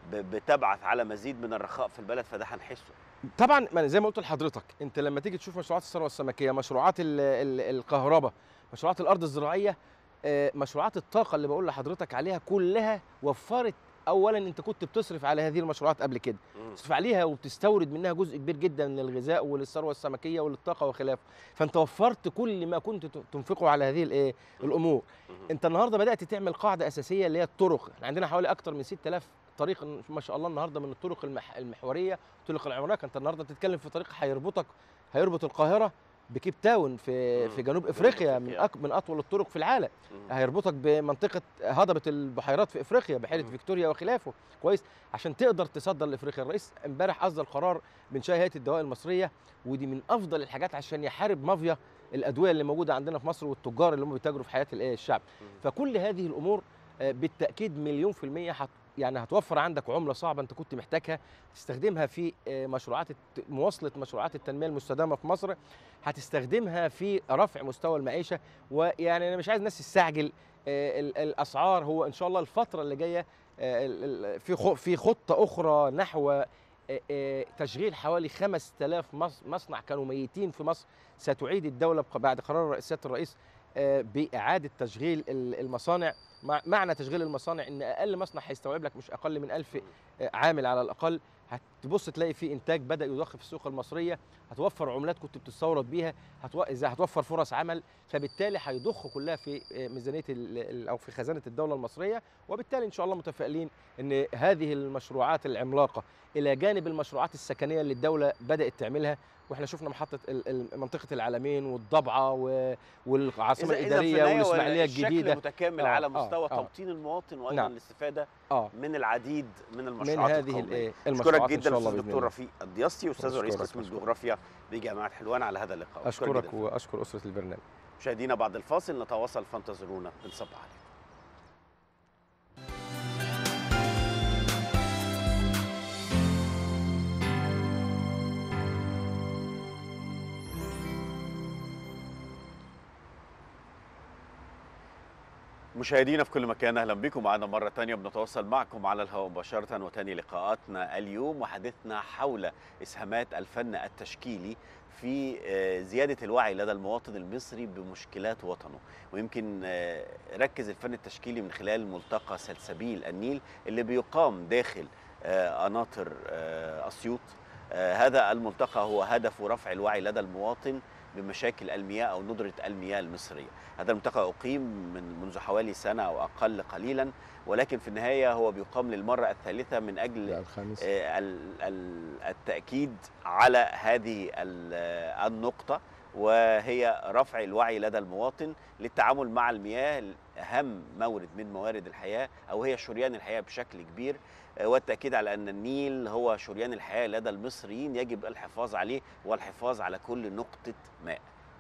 ب- بتبعث على مزيد من الرخاء في البلد فده هنحسه طبعا ما أنا زي ما قلت لحضرتك انت لما تيجي تشوف مشروعات الثروه السمكيه مشروعات ال- ال- الكهرباء مشروعات الارض الزراعيه آه، مشروعات الطاقه اللي بقول لحضرتك عليها كلها وفرت اولا انت كنت بتصرف على هذه المشروعات قبل كده مم. بتصرف عليها وبتستورد منها جزء كبير جدا من الغذاء وللثروه السمكيه وللطاقه وخلافه فانت وفرت كل ما كنت ت- تنفقه على هذه الايه الامور مم. انت النهارده بدات تعمل قاعده اساسيه اللي هي الطرق احنا عندنا حوالي اكتر من 6000 طريق ما شاء الله النهارده من الطرق المح... المحوريه الطرق العملاقه انت النهارده بتتكلم في طريق هيربطك هيربط القاهره بكيب تاون في مم. في جنوب جنوب افريقيا من أفريقيا. أك... من اطول الطرق في العالم مم. هيربطك بمنطقه هضبه البحيرات في افريقيا بحيره مم. فيكتوريا وخلافه كويس عشان تقدر تصدر لافريقيا الرئيس امبارح اصدر قرار من شاي هيئه الدواء المصريه ودي من افضل الحاجات عشان يحارب مافيا الادويه اللي موجوده عندنا في مصر والتجار اللي هم بيتاجروا في حياه الايه الشعب مم. فكل هذه الامور آه، بالتاكيد مليون في الميه هت يعني هتوفر عندك عمله صعبه انت كنت محتاجها تستخدمها في آه، مشروعات الت- مواصله مشروعات التنميه المستدامه في مصر هتستخدمها في رفع مستوى المعيشه ويعني انا مش عايز الناس تستعجل آه، ال- الاسعار هو ان شاء الله الفتره اللي جايه آه، ال- ال- في خ- في خطه اخرى نحو آه، آه، تشغيل حوالي 5000 مص- مصنع كانوا ميتين في مصر ستعيد الدوله بق- بعد قرار سياده الرئيس آه، باعاده تشغيل ال- المصانع مع- معنى تشغيل المصانع ان اقل مصنع هيستوعب لك مش اقل من 1000 آه، عامل على الاقل هتبص تلاقي في انتاج بدا يضخ في السوق المصريه هتوفر عملات كنت بتستورد بيها هتو... اذا هتوفر فرص عمل فبالتالي هيضخ كلها في آه، ميزانيه ال... ال- او في خزانه الدوله المصريه وبالتالي ان شاء الله متفائلين ان هذه المشروعات العملاقه الى جانب المشروعات السكنيه اللي الدوله بدات تعملها واحنا شفنا محطه ال- ال- منطقه العلمين والضبعه و- والعاصمه إذا- إذا في الاداريه النهاية والاسماعيليه الشكل الجديده متكامل آه، على آه، مستوى آه. توطين المواطن وايضا نعم. الاستفاده اه من العديد من من المشروعات هذه القوميه الايه اشكرك المشروعات ان جدا شاء الله استاذ باذن دكتور الله رفيق الدياسي استاذ رئيس أشكرك، قسم أشكرك. الجغرافيا بجامعه حلوان على هذا اللقاء أشكرك اشكرك جداً. واشكر اسره البرنامج مشاهدينا بعد الفاصل نتواصل فانتظرونا بنصب عليكم مشاهدينا في كل مكان اهلا بكم معنا مره ثانيه بنتواصل معكم على الهواء مباشره وثاني لقاءاتنا اليوم وحديثنا حول اسهامات الفن التشكيلي في آه، زياده الوعي لدى المواطن المصري بمشكلات وطنه ويمكن آه، ركز الفن التشكيلي من خلال ملتقى سلسبيل النيل اللي بيقام داخل آه، قناطر آه، اسيوط آه، هذا الملتقى هو هدفه رفع الوعي لدى المواطن بمشاكل المياه او ندره المياه المصريه هذا الملتقى أقيم من منذ حوالي سنة أو أقل قليلا ولكن في النهاية هو بيقام للمرة الثالثة من أجل الخامس آه، ال- ال- التأكيد على هذه ال- آه، النقطة وهي رفع الوعي لدى المواطن للتعامل مع المياه أهم مورد من موارد الحياة أو هي شريان الحياة بشكل كبير آه، والتأكيد على أن النيل هو شريان الحياة لدى المصريين يجب الحفاظ عليه والحفاظ على كل نقطة ماء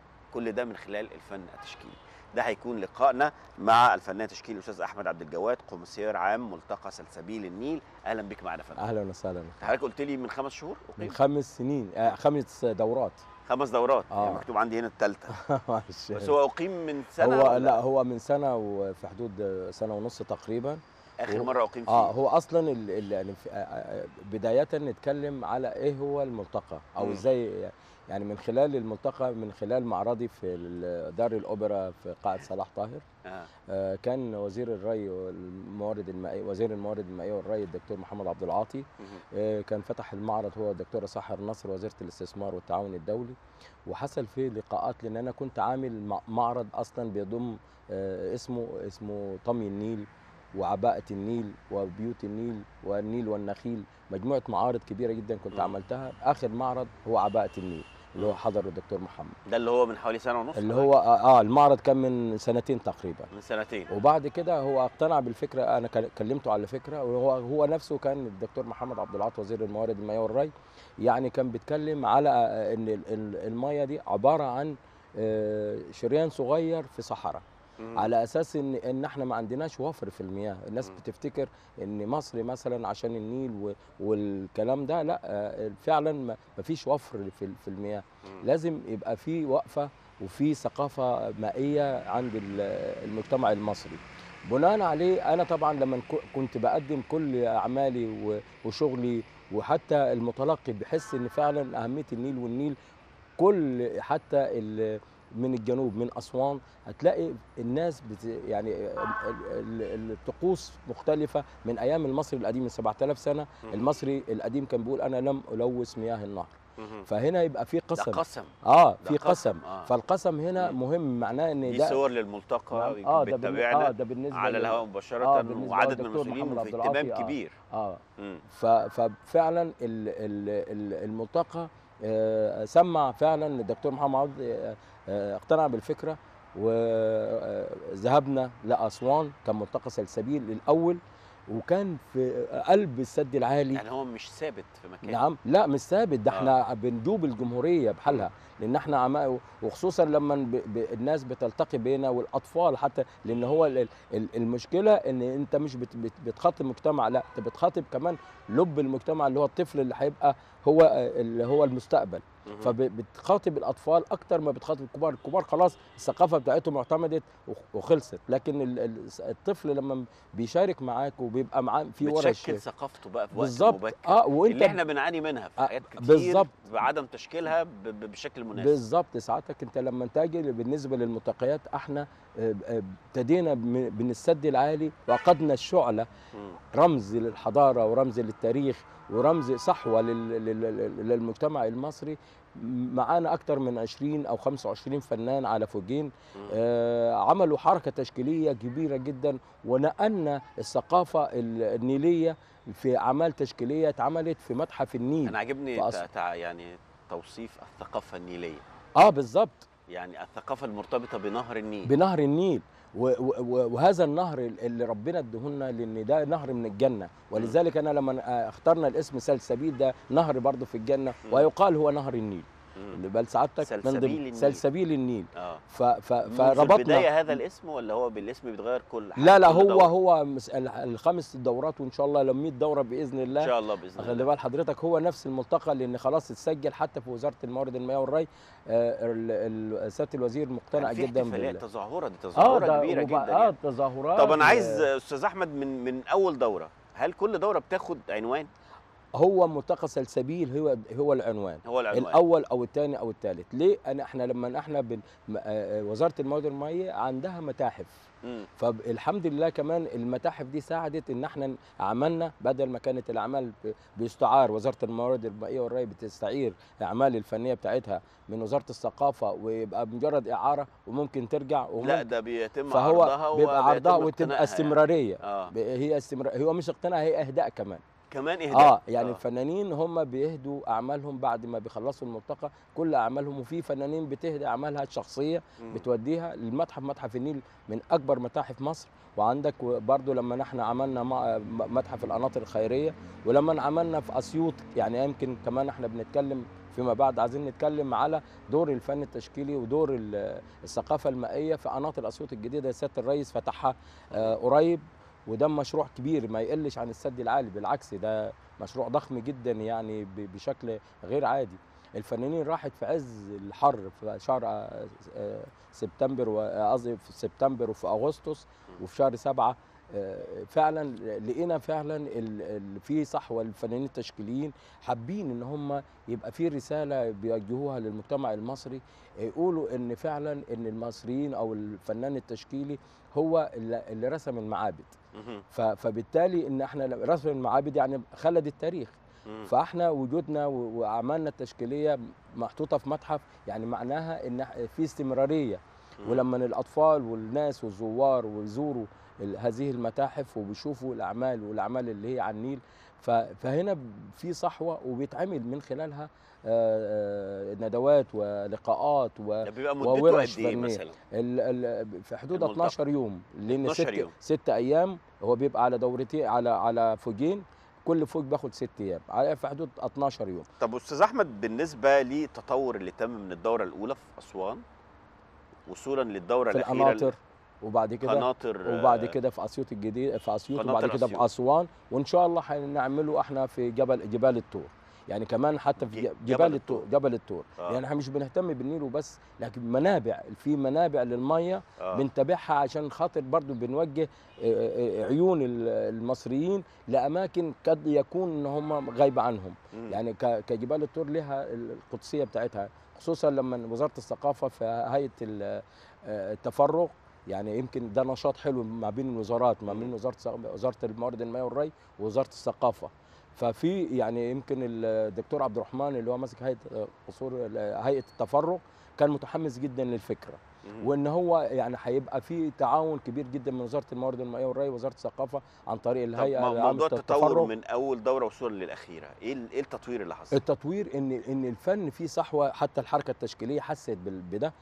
كل ده من خلال الفن التشكيلي ده هيكون لقائنا مع الفنان التشكيلي الاستاذ احمد عبد الجواد قومسير عام ملتقى سلسبيل النيل اهلا بك معنا يا فندم اهلا وسهلا حضرتك قلت لي من خمس شهور من أقيم خمس سنين آه خمس دورات خمس دورات آه. يعني مكتوب عندي هنا الثالثه معلش بس هو اقيم من سنه هو ولا لا هو من سنه وفي حدود سنه ونص تقريبا اخر هو- مره اقيم فيه اه هو اصلا ال ال يعني في- آه، آه، بدايه نتكلم على ايه هو الملتقى او مم. ازاي يعني من خلال الملتقى من خلال معرضي في ال- دار الاوبرا في قاعه صلاح طاهر آه. آه، كان وزير الري والموارد المائيه وزير الموارد المائيه والري الدكتور محمد عبد العاطي مهم. آه، كان فتح المعرض هو الدكتوره سحر نصر وزيره الاستثمار والتعاون الدولي وحصل فيه لقاءات لان انا كنت عامل مع- معرض اصلا بيضم آه، اسمه اسمه طمي النيل وعباءة النيل وبيوت النيل والنيل والنخيل مجموعة معارض كبيرة جدا كنت مم. عملتها آخر معرض هو عباءة النيل اللي هو حضره الدكتور محمد ده اللي هو من حوالي سنه ونص اللي هو اه آه، المعرض كان من سنتين تقريبا من سنتين وبعد كده هو اقتنع بالفكره انا كل- كلمته على الفكره وهو هو نفسه كان الدكتور محمد عبد العاطي وزير الموارد المائيه والري يعني كان بيتكلم على آه، ان ال- ال- الميه دي عباره عن آه، شريان صغير في صحراء مم. على اساس ان ان احنا ما عندناش وفر في المياه الناس مم. بتفتكر ان مصر مثلا عشان النيل و- والكلام ده لا آه، فعلا ما ما فيش وفر في ال- في المياه مم. لازم يبقى في وقفه وفي ثقافه مائيه عند ال- المجتمع المصري بناء عليه انا طبعا لما كو- كنت بقدم كل اعمالي و- وشغلي وحتى المتلقي بحس ان فعلا اهميه النيل والنيل كل حتى ال- من الجنوب من اسوان هتلاقي الناس بت يعني ال- ال- ال- الطقوس مختلفه من ايام المصري القديم من 7000 سنه مم. المصري القديم كان بيقول انا لم الوث مياه النهر مهم. فهنا يبقى في ده قسم قسم اه ده في قسم، قسم آه. فالقسم هنا مم. مهم معناه ان دي ده صور للملتقى نعم. اه ده بالن- بتتابعنا اه ده بالنسبه على لل- الهواء مباشرة آه، بالنسبة وعدد من للدكتور المسؤولين محمد وفي عبد العاطي، اهتمام آه. كبير اه مم. ف- ففعلا ال- ال- ال- الملتقى آه، سمع فعلا الدكتور محمد عبد آه، آه، اقتنع بالفكره وذهبنا لاسوان كان ملتقى سلسبيل الاول وكان في قلب السد العالي يعني هو مش ثابت في مكان نعم لا مش ثابت ده آه. احنا بندوب الجمهوريه بحالها لان احنا عما وخصوصا لما ب... ب... الناس بتلتقي بينا والاطفال حتى لان هو ال... ال- المشكله ان انت مش بت... بت... بتخاطب مجتمع لا انت بتخاطب كمان لب المجتمع اللي هو الطفل اللي هيبقى هو اللي هو المستقبل مهم. فبتخاطب الاطفال اكتر ما بتخاطب الكبار الكبار خلاص الثقافه بتاعتهم اعتمدت وخ- وخلصت لكن ال- ال- الطفل لما بيشارك معاك وبيبقى معاه في ورش بتشكل ثقافته بقى في وقت بالظبط مبكر اه وانت اللي احنا بنعاني منها في آه، حاجات كتير بالظبط. بعدم تشكيلها ب- ب- بشكل مناسب بالظبط ساعتك انت لما تاجي بالنسبه للملتقيات احنا آه، آه، ابتدينا من من السد العالي وعقدنا الشعله مم. رمز للحضاره ورمز للتاريخ ورمز صحوه لل- لل- للمجتمع المصري معانا اكتر من 20 او 25 فنان على فوجين مم. آه، عملوا حركه تشكيليه كبيره جدا ونقلنا الثقافه ال- النيليه في اعمال تشكيليه اتعملت في متحف النيل انا عاجبني في تع- تع- يعني توصيف الثقافة النيلية اه بالظبط يعني الثقافة المرتبطة بنهر النيل بنهر النيل و- و- و- وهذا النهر اللي ربنا ادهولنا لان ده نهر من الجنه ولذلك انا لما آه، اخترنا الاسم سلسبيل ده نهر برضه في الجنه مم. ويقال هو نهر النيل مم. اللي بل سعادتك من سلسبيل ضمن النيل. سلسبيل النيل اه ف ف منذ فربطنا البداية هذا الاسم ولا هو بالاسم بيتغير كل حاجة لا لا كل هو دورة؟ هو مس- ال- الخمس دورات وان شاء الله لو 100 دوره باذن ان الله شاء الله باذن خلي الله بال حضرتك هو نفس الملتقى لان خلاص اتسجل حتى في وزاره الموارد المائيه والري آه، ال- ال- سياده الوزير مقتنع كان في جدا احتفالية بال تظاهرة دي اه تظاهرة ده كبيرة وب- جدا اه يعني. تظاهرات طب انا عايز آه، استاذ احمد من من اول دورة هل كل دورة بتاخد عنوان هو ملتقى سلسبيل هو هو العنوان هو العنوان الاول او الثاني او الثالث ليه انا احنا لما احنا بن... م- آه، آه، وزاره الموارد المائيه عندها متاحف مم. فالحمد لله كمان المتاحف دي ساعدت ان احنا عملنا بدل ما كانت الاعمال ب- بيستعار وزاره الموارد المائيه والري بتستعير الاعمال الفنيه بتاعتها من وزاره الثقافه ويبقى مجرد اعاره وممكن ترجع لا وممكن ده بيتم فهو عرضها بيبقى عرضها وبيتم وتبقى اقتنائها استمراريه يعني. اه ب- هي استمرار هو مش اقتناع هي اهداء كمان كمان اهداء اه يعني الفنانين هم بيهدوا اعمالهم بعد ما بيخلصوا الملتقى كل اعمالهم وفي فنانين بتهدي اعمالها الشخصيه مم. بتوديها للمتحف متحف النيل من اكبر متاحف مصر وعندك برضو لما نحن عملنا مع- م- متحف القناطر الخيريه ولما عملنا في اسيوط يعني يمكن كمان احنا بنتكلم فيما بعد عايزين نتكلم على دور الفن التشكيلي ودور ال- الثقافه المائيه في قناطر اسيوط الجديده سياده الرئيس فتحها آه، قريب وده مشروع كبير ما يقلش عن السد العالي بالعكس ده مشروع ضخم جدا يعني ب- بشكل غير عادي الفنانين راحت في عز الحر في شهر آه، آه، سبتمبر و- آه، قصدي في سبتمبر وفي اغسطس وفي شهر سبعة آه، فعلا لقينا فعلا ال- ال- في صحوه الفنانين التشكيليين حابين ان هم يبقى في رساله بيوجهوها للمجتمع المصري يقولوا ان فعلا ان المصريين او الفنان التشكيلي هو اللي اللي رسم المعابد مهم. ف- فبالتالي ان احنا رسم المعابد يعني خلد التاريخ مم. فاحنا وجودنا و- واعمالنا التشكيليه محطوطه في متحف يعني معناها ان إح- في استمراريه مم. ولما الاطفال والناس والزوار ويزوروا ال- هذه المتاحف وبيشوفوا الاعمال والاعمال اللي هي على النيل ف- فهنا في صحوه وبيتعمل من خلالها آه، آه، ندوات ولقاءات و ده بيبقى مدته وورش قد ايه فنية. مثلا ال- ال- في حدود الملتقى. 12 يوم لان 12 ست يوم. ست ايام هو بيبقى على دورتين على على فوجين كل فوج بياخد ست ايام على في حدود 12 يوم طب استاذ احمد بالنسبه للتطور اللي تم من الدوره الاولى في اسوان وصولا للدوره في الاخيره القناطر وبعد كده قناطر وبعد كده في اسيوط الجديد في اسيوط وبعد قناطر كده أسيوط. في اسوان وان شاء الله هنعمله احنا في جبل جبال الطور يعني كمان حتى في ج- ج- جبل جبال الطور. الطور جبل الطور آه. يعني احنا مش بنهتم بالنيل وبس لكن منابع في منابع للميه آه. بنتابعها عشان خاطر برضو بنوجه آه، آه، عيون ال- المصريين لاماكن قد يكون ان هم غايبه عنهم مم. يعني ك- كجبال الطور لها القدسيه بتاعتها خصوصا لما وزاره الثقافه في هيئه ال- آه، التفرغ يعني يمكن ده نشاط حلو ما بين الوزارات ما بين وزاره الثق- وزاره الموارد المائيه والري ووزاره الثقافه ففي يعني يمكن الدكتور عبد الرحمن اللي هو ماسك هيئه آه، قصور هيئه التفرغ كان متحمس جدا للفكره مم. وان هو يعني هيبقى في تعاون كبير جدا من وزاره الموارد المائيه والري ووزاره الثقافه عن طريق طب الهيئه مو- العامة موضوع التطور للتفرغ. من اول دوره وصولا للاخيره ايه ال- ايه التطوير اللي حصل التطوير ان ان الفن فيه صحوه حتى الحركه التشكيليه حست بال- بده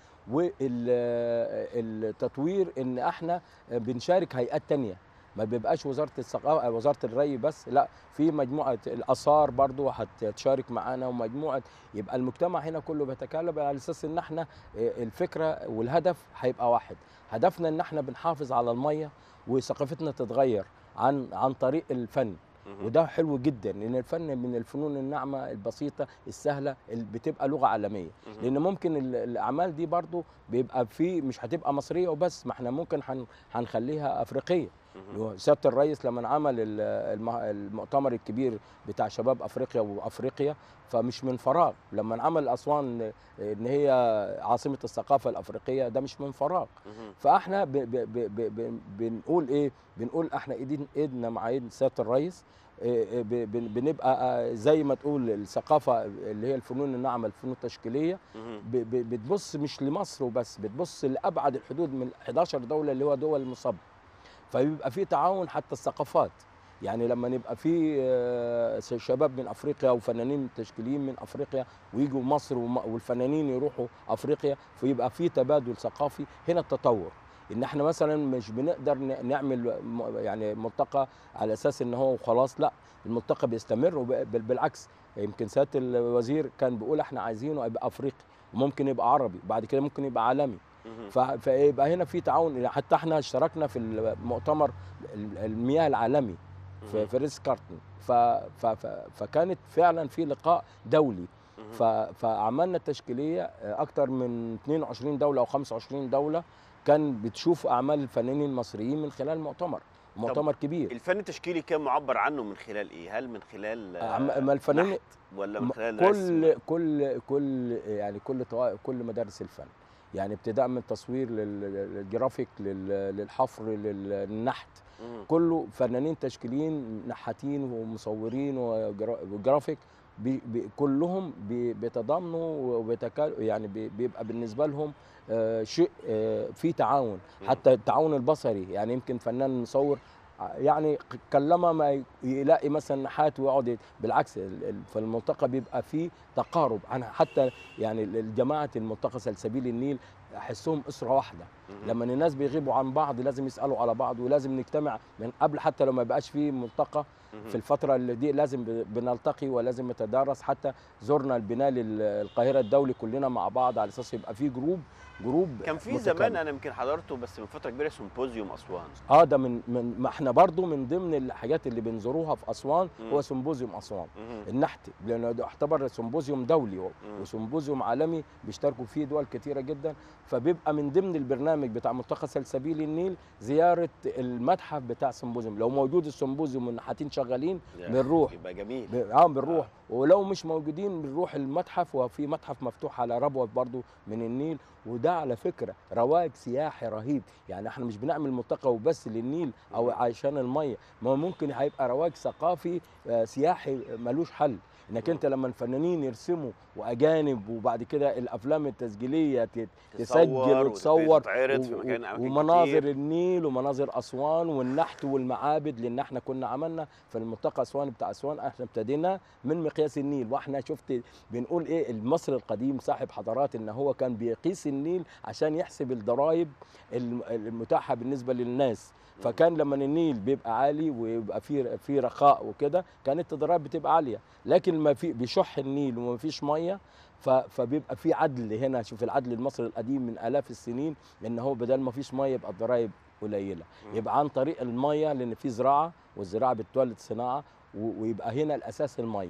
والتطوير ان احنا بنشارك هيئات تانية ما بيبقاش وزاره الثقافه وزاره الري بس لا في مجموعه الاثار برضو هتشارك معانا ومجموعه يبقى المجتمع هنا كله بيتكالب على اساس ان احنا الفكره والهدف هيبقى واحد هدفنا ان احنا بنحافظ على الميه وثقافتنا تتغير عن عن طريق الفن مهم. وده حلو جدا لان الفن من الفنون الناعمه البسيطه السهله اللي بتبقى لغه عالميه مهم. لان ممكن ال- الاعمال دي برضو بيبقى في مش هتبقى مصريه وبس ما احنا ممكن هن- هنخليها افريقيه مهم. سياده الرئيس لما عمل ال- الم- المؤتمر الكبير بتاع شباب افريقيا وافريقيا فمش من فراغ لما عمل اسوان ان هي عاصمه الثقافه الافريقيه ده مش من فراغ مهم. فاحنا ب ب ب ب ب بنقول ايه بنقول احنا ايدين ايدنا مع ايد سياده الرئيس إيه إيه ب- بن- بنبقى آه، زي ما تقول الثقافه اللي هي الفنون الناعمه الفنون التشكيليه مهم. ب- ب- بتبص مش لمصر وبس بتبص لابعد الحدود من 11 دوله اللي هو دول المصب فبيبقى في تعاون حتى الثقافات يعني لما نبقى في آه، شباب من افريقيا وفنانين تشكيليين من افريقيا ويجوا مصر وم- والفنانين يروحوا افريقيا فيبقى في تبادل ثقافي هنا التطور ان احنا مثلا مش بنقدر ن- نعمل م- يعني ملتقى على اساس ان هو خلاص لا الملتقى بيستمر وب- بل- بالعكس يمكن سياده الوزير كان بيقول احنا عايزينه يبقى افريقي وممكن يبقى عربي بعد كده ممكن يبقى عالمي مهم. ف- فيبقى هنا في تعاون حتى احنا اشتركنا في المؤتمر ال- المياه العالمي في مهم. في ريس كارتن ف ف ف فكانت فعلا في لقاء دولي مهم. ف فعملنا التشكيليه اكتر من 22 دوله او 25 دوله كان بتشوف اعمال الفنانين المصريين من خلال المؤتمر مؤتمر كبير الفن التشكيلي كان معبر عنه من خلال ايه؟ هل من خلال آه، أعم- ما الفنانين نحت ولا من م- خلال كل رسم؟ كل كل يعني كل طوا- كل مدارس الفن يعني ابتداء من التصوير لل- للجرافيك لل- للحفر لل- للنحت مهم. كله فنانين تشكيليين نحاتين ومصورين وجرا- وجرافيك بي بي كلهم بي بيتضامنوا وبيتكال يعني بي بيبقى بالنسبه لهم آه شيء آه في تعاون مم. حتى التعاون البصري يعني يمكن فنان مصور ع- يعني ق- كلما ما ي- يلاقي مثلا نحات ويقعد ي- بالعكس ال- ال- في الملتقى بيبقى في تقارب انا حتى يعني الجماعه الملتقى سلسبيل النيل احسهم اسره واحده مهم. لما الناس بيغيبوا عن بعض لازم يسالوا على بعض ولازم نجتمع من قبل حتى لو ما بقاش في ملتقى مهم. في الفتره اللي دي لازم ب- بنلتقي ولازم نتدارس حتى زرنا البناء للقاهره الدولي كلنا مع بعض على اساس يبقى في جروب جروب كان في متكامل. زمان انا يمكن حضرته بس من فتره كبيره سيمبوزيوم اسوان اه ده من من ما احنا برضو من ضمن الحاجات اللي بنزوروها في اسوان مم. هو سيمبوزيوم اسوان مهم. النحت لانه ده يعتبر سيمبوزيوم دولي و- مم. وسيمبوزيوم عالمي بيشتركوا فيه دول كتيره جدا فبيبقى من ضمن البرنامج بتاع ملتقى سلسبيل النيل زياره المتحف بتاع سيمبوزيوم لو موجود السيمبوزيوم والنحاتين شغالين يا بنروح يبقى جميل ب- اه بنروح ولو مش موجودين بنروح المتحف وفي متحف مفتوح على ربوه برضو من النيل وده على فكره رواج سياحي رهيب يعني احنا مش بنعمل ملتقى وبس للنيل او مم. عشان الميه ما هو ممكن هيبقى رواج ثقافي آه، سياحي ملوش حل انك مم. انت لما الفنانين يرسموا واجانب وبعد كده الافلام التسجيليه تت- تصور تسجل وتصور وتتعرض في و- مكان و- أماكن ومناظر كتير. النيل ومناظر اسوان والنحت والمعابد لان احنا كنا عملنا في الملتقى اسوان بتاع اسوان احنا ابتدينا من مقياس النيل واحنا شفت بنقول ايه المصري القديم صاحب حضارات ان هو كان بيقيس النيل عشان يحسب الضرائب الم- المتاحه بالنسبه للناس فكان لما النيل بيبقى عالي ويبقى فيه في رخاء وكده كانت الضرائب بتبقى عاليه لكن ما في بيشح النيل وما فيش ميه ف- فبيبقى في عدل هنا شوف العدل المصري القديم من الاف السنين ان هو بدل ما فيش ميه يبقى الضرائب قليله مم. يبقى عن طريق الميه لان في زراعه والزراعه بتولد صناعه و- ويبقى هنا الاساس الميه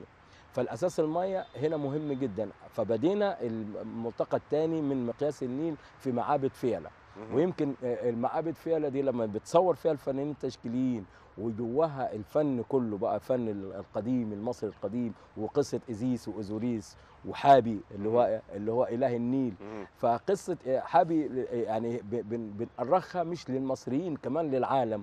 فالاساس الميه هنا مهم جدا فبدينا الملتقى الثاني من مقياس النيل في معابد فيلة مهم. ويمكن آه، المعابد فيلة دي لما بتصور فيها الفنانين التشكيليين وجواها الفن كله بقى فن القديم المصري القديم وقصه ازيس واوزوريس وحابي اللي هو اللي هو اله النيل مهم. فقصه حابي يعني ب- بن- بنأرخها مش للمصريين كمان للعالم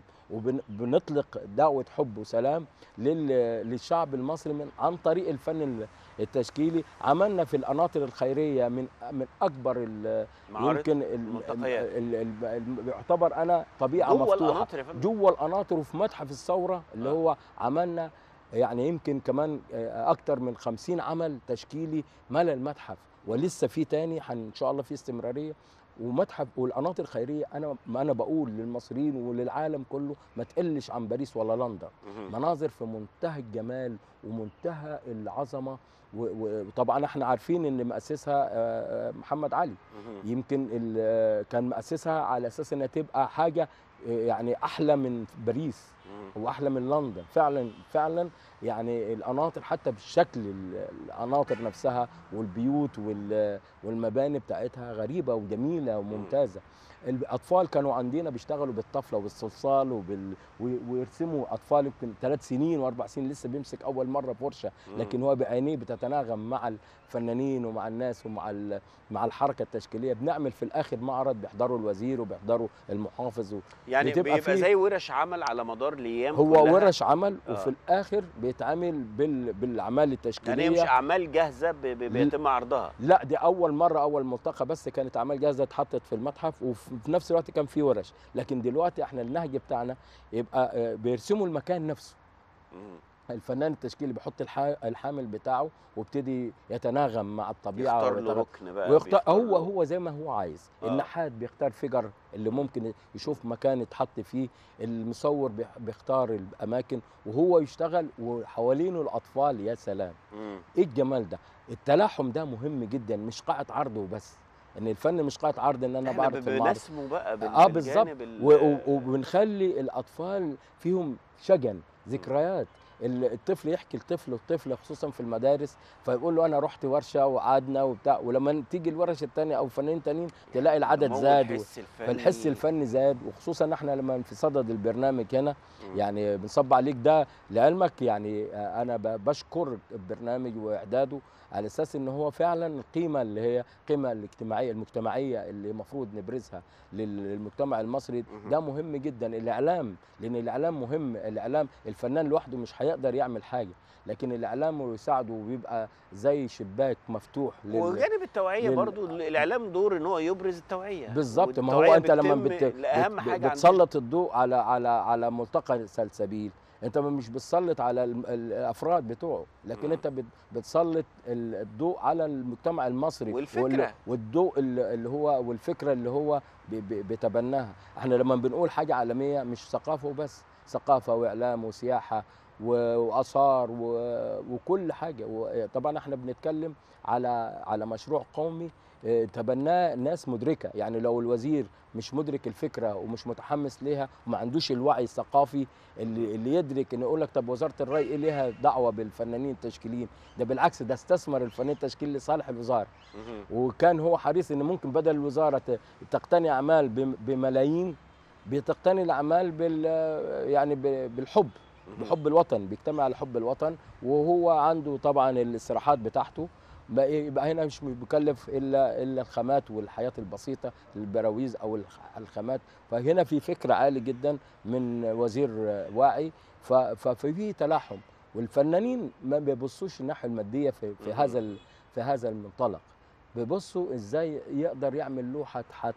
وبنطلق دعوه حب وسلام لل- للشعب المصري من عن طريق الفن ال- التشكيلي عملنا في القناطر الخيريه من من اكبر ال- معارض يمكن ال- الملتقيات. ال- ال- ال- يعتبر انا طبيعه جوه مفتوحه القناطر يا فندم جوه القناطر وفي متحف الثوره اللي آه. هو عملنا يعني يمكن كمان آه، اكتر من خمسين عمل تشكيلي ملا المتحف ولسه في تاني حن- ان شاء الله في استمراريه ومتحف والقناطر الخيريه انا ما انا بقول للمصريين وللعالم كله ما تقلش عن باريس ولا لندن مهم. مناظر في منتهى الجمال ومنتهى العظمه و- و- وطبعا احنا عارفين ان مؤسسها آه، آه، محمد علي مهم. يمكن ال- كان مؤسسها على اساس انها تبقى حاجه يعني احلى من باريس مهم. واحلى من لندن فعلا فعلا يعني القناطر حتى بشكل ال- القناطر نفسها والبيوت وال- والمباني بتاعتها غريبه وجميله وممتازه الاطفال كانوا عندنا بيشتغلوا بالطفله والصلصال وبال... و- ويرسموا اطفال يمكن ثلاث سنين واربع سنين لسه بيمسك اول مره فرشه مم. لكن هو بعينيه بتتناغم مع الفنانين ومع الناس ومع ال- مع الحركه التشكيليه بنعمل في الاخر معرض بيحضروا الوزير وبيحضروا المحافظ و... يعني بتبقى بيبقى فيه- زي ورش عمل على مدار الايام هو كلها. ورش عمل آه. وفي الاخر بيتعمل بال... بالاعمال التشكيليه يعني هي مش اعمال جاهزه ب- ب- بيتم عرضها لا دي اول مره اول ملتقى بس كانت اعمال جاهزه اتحطت في المتحف وفي نفس الوقت كان في ورش لكن دلوقتي احنا النهج بتاعنا يبقى آه، بيرسموا المكان نفسه مم. الفنان التشكيلي بيحط الح- الحامل بتاعه وابتدي يتناغم مع الطبيعه يختار له ويتغ- ركن بقى ويختار بيختار هو له- هو زي ما هو عايز آه. النحات بيختار فيجر اللي ممكن يشوف مكان يتحط فيه المصور بيح- بيختار الاماكن وهو يشتغل وحوالينه الاطفال يا سلام مم. ايه الجمال ده التلاحم ده مهم جدا مش قاعه عرض وبس ان الفن مش قاعه عرض ان انا احنا بعرض ب- في المعرض بنسمو بقى بال- اه بالظبط بالجانب ال- و- و- وبنخلي الاطفال فيهم شجن ذكريات ال- الطفل يحكي لطفل والطفل خصوصا في المدارس فيقول له انا رحت ورشه وقعدنا وبتاع ولما تيجي الورشه الثانيه او فنانين تانيين تلاقي العدد نمو زاد و- الحس الفني فالحس الفني زاد وخصوصا احنا لما في صدد البرنامج هنا مم. يعني بنصب عليك ده لعلمك يعني آه، انا ب- بشكر البرنامج واعداده على اساس ان هو فعلا القيمه اللي هي القيمه الاجتماعيه المجتمعيه اللي المفروض نبرزها لل- للمجتمع المصري مهم. ده مهم جدا الاعلام لان الاعلام مهم الاعلام الفنان لوحده مش هيقدر يعمل حاجه لكن الاعلام يساعده وبيبقى زي شباك مفتوح لل... وجانب التوعيه لل- برضو ال- الاعلام دور ان هو يبرز التوعيه بالظبط ما هو والتوعية انت لما بتتم بت... لاهم بت... حاجه عندنا. بتسلط الضوء على على على ملتقى سلسبيل انت مش بتسلط على الم- الافراد بتوعه لكن مم. انت بت- بتسلط ال- الضوء على المجتمع المصري والفكرة. وال- والضوء ال- اللي هو والفكره اللي هو ب- ب- بيتبناها احنا لما بنقول حاجه عالميه مش ثقافه وبس ثقافه واعلام وسياحه و- واثار و- وكل حاجه وطبعا احنا بنتكلم على على مشروع قومي اه، تبناه ناس مدركه يعني لو الوزير مش مدرك الفكره ومش متحمس ليها وما عندوش الوعي الثقافي اللي اللي يدرك انه يقول لك طب وزاره الري ايه ليها دعوه بالفنانين التشكيليين ده بالعكس ده استثمر الفنانين التشكيلي لصالح الوزاره مهم. وكان هو حريص ان ممكن بدل الوزاره ت- تقتني اعمال بم- بملايين بتقتني الاعمال بال يعني ب- بالحب مهم. بحب الوطن بيجتمع على حب الوطن وهو عنده طبعا الاستراحات بتاعته بقى- يبقى هنا مش بيكلف الا الا الخامات والحياه البسيطه البراويز او الخ- الخامات فهنا في فكر عالي جدا من وزير واعي ف- ففي تلاحم والفنانين ما بيبصوش الناحيه الماديه في في مهم. هذا ال- في هذا المنطلق بيبصوا ازاي يقدر يعمل لوحه هت-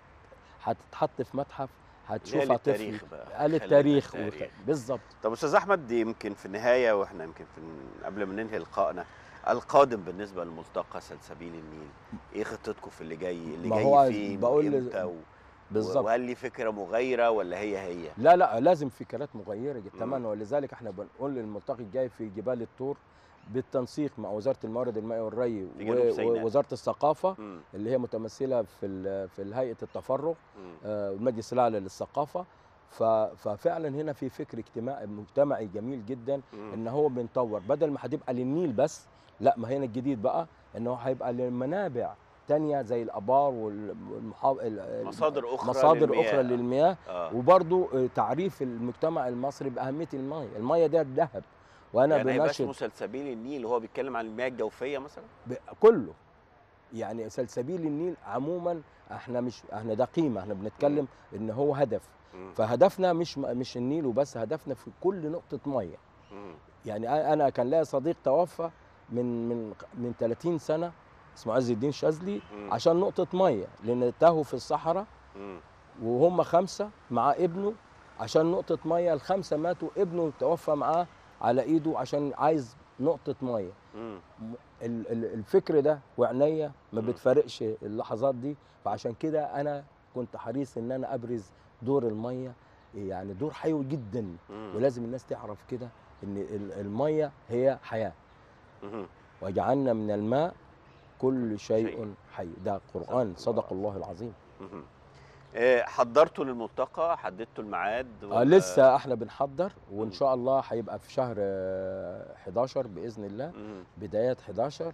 هتتحط في متحف اللي هي هتشوفها طفل للتاريخ بقى قال خلينا التاريخ التاريخ. وت- بالظبط طب استاذ احمد يمكن في النهايه واحنا يمكن في قبل ما ننهي لقائنا القادم بالنسبه لملتقى سلسبيل النيل ايه خطتكم في اللي جاي اللي ما جاي هو فين بقول- وامتى و... بالظبط وهل لي فكره مغايره ولا هي هي لا لا لازم فكرات مغيره مم. تماما ولذلك احنا بنقول للملتقى الجاي في جبال الطور بالتنسيق مع وزاره الموارد المائيه والري في جنوب سيناء. ووزاره الثقافه مم. اللي هي متمثله في ال- في هيئه التفرغ مم. آه، والمجلس الاعلى للثقافه ف- ففعلا هنا في فكر اجتماعي مجتمعي جميل جدا مم. ان هو بنطور بدل ما هتبقى للنيل بس لا ما هنا الجديد بقى ان هو هيبقى للمنابع تانية زي الابار والمحا... ال- مصادر اخرى مصادر للمياه. اخرى للمياه اه وبرضو تعريف المجتمع المصري باهميه الميه الميه ده الذهب وانا يعني هيبقى بناشد اسمه سلسبيل النيل هو بيتكلم عن المياه الجوفيه مثلا ب- كله يعني سلسبيل النيل عموما احنا مش احنا ده قيمه احنا بنتكلم ان هو هدف مم. فهدفنا مش مش النيل وبس هدفنا في كل نقطه ميه مم. يعني أ- انا كان ليا صديق توفى من من من 30 سنه اسمه عز الدين شاذلي مم. عشان نقطه ميه لان تاهوا في الصحراء مم. وهم خمسه مع ابنه عشان نقطه ميه الخمسه ماتوا ابنه توفى معاه على ايده عشان عايز نقطه ميه مم. ال- ال- الفكر ده وعناية ما مم. بتفارقش اللحظات دي فعشان كده انا كنت حريص ان انا ابرز دور الميه يعني دور حيوي جدا مم. ولازم الناس تعرف كده ان ال- الميه هي حياه مم. وجعلنا من الماء كل شيء. شيء حي ده قران صدق صدق الله. الله العظيم مهم. آه، حضرتوا للملتقى حددتوا الميعاد آه ولا- لسه احنا بنحضر مم. وان شاء الله هيبقى في شهر آه، 11 باذن الله مم. بدايات 11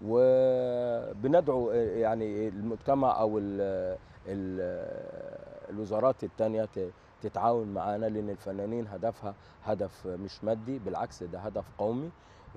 وبندعو يعني المجتمع او ال ال الوزارات التانية ت- تتعاون معانا لان الفنانين هدفها هدف مش مادي بالعكس ده هدف قومي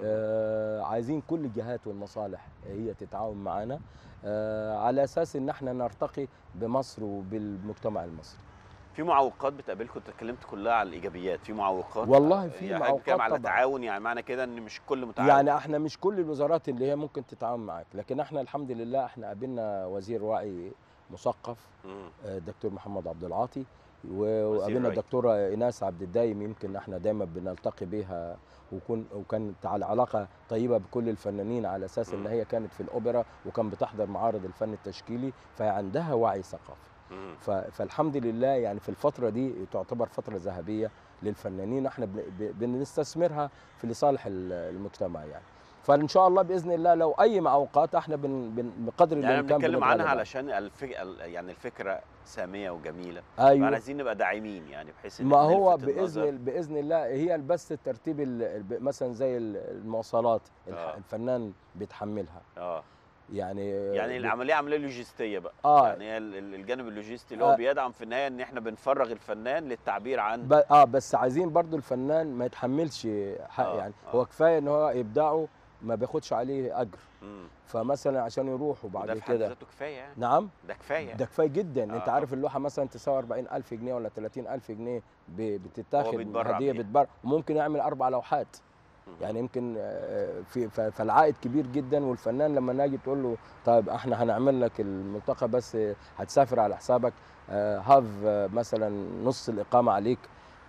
آه، عايزين كل الجهات والمصالح هي تتعاون معانا آه، على اساس ان احنا نرتقي بمصر وبالمجتمع المصري في معوقات بتقابلكم انت اتكلمت كلها على الايجابيات في معوقات والله في يعني معوقات بتتكلم على طبعاً. تعاون يعني معنى كده ان مش كل متعاون يعني احنا مش كل الوزارات اللي هي ممكن تتعاون معاك لكن احنا الحمد لله احنا قابلنا وزير وعي مثقف مم. آه، الدكتور محمد عبد العاطي و- وقابلنا وعي. الدكتوره ايناس عبد الدايم يمكن احنا دايما بنلتقي بيها وكن وكانت على علاقه طيبه بكل الفنانين على اساس ان مم. هي كانت في الاوبرا وكان بتحضر معارض الفن التشكيلي فعندها وعي ثقافي مم. ف- فالحمد لله يعني في الفترة دي تعتبر فترة ذهبية للفنانين احنا بن- ب- بنستثمرها في لصالح ال- المجتمع يعني فان شاء الله باذن الله لو اي معوقات احنا بن بن بقدر يعني الامكان بنتكلم بنتغلب عنها عليها. علشان الفك... ال- يعني الفكره ساميه وجميله ايوه فعايزين نبقى داعمين يعني بحيث ان ما إحنا هو نلفت باذن النظر. باذن الله هي بس الترتيب ال- ب- مثلا زي ال- المواصلات الح- آه. الفنان بيتحملها اه يعني يعني بت- العمليه عمليه لوجستيه بقى اه يعني هي ال- ال- الجانب اللوجستي اللي هو آه. بيدعم في النهايه ان احنا بنفرغ الفنان للتعبير عن ب... اه بس عايزين برضو الفنان ما يتحملش حق آه، يعني آه. هو كفايه ان هو ابداعه ما بياخدش عليه اجر مم. فمثلا عشان يروح وده وبعد في حد كده ذاته كفايه يعني نعم ده كفايه ده كفايه جدا آه، انت آه. عارف اللوحه مثلا تساوي 40000 جنيه ولا 30000 جنيه ب- هو بتتاخد بيتبرع هديه بيها. بتبرع وممكن يعمل اربع لوحات مم. يعني يمكن آه، في ف- فالعائد كبير جدا والفنان لما ناجي تقول له طيب احنا هنعمل لك الملتقى بس هتسافر على حسابك آه، هاف آه، مثلا نص الاقامه عليك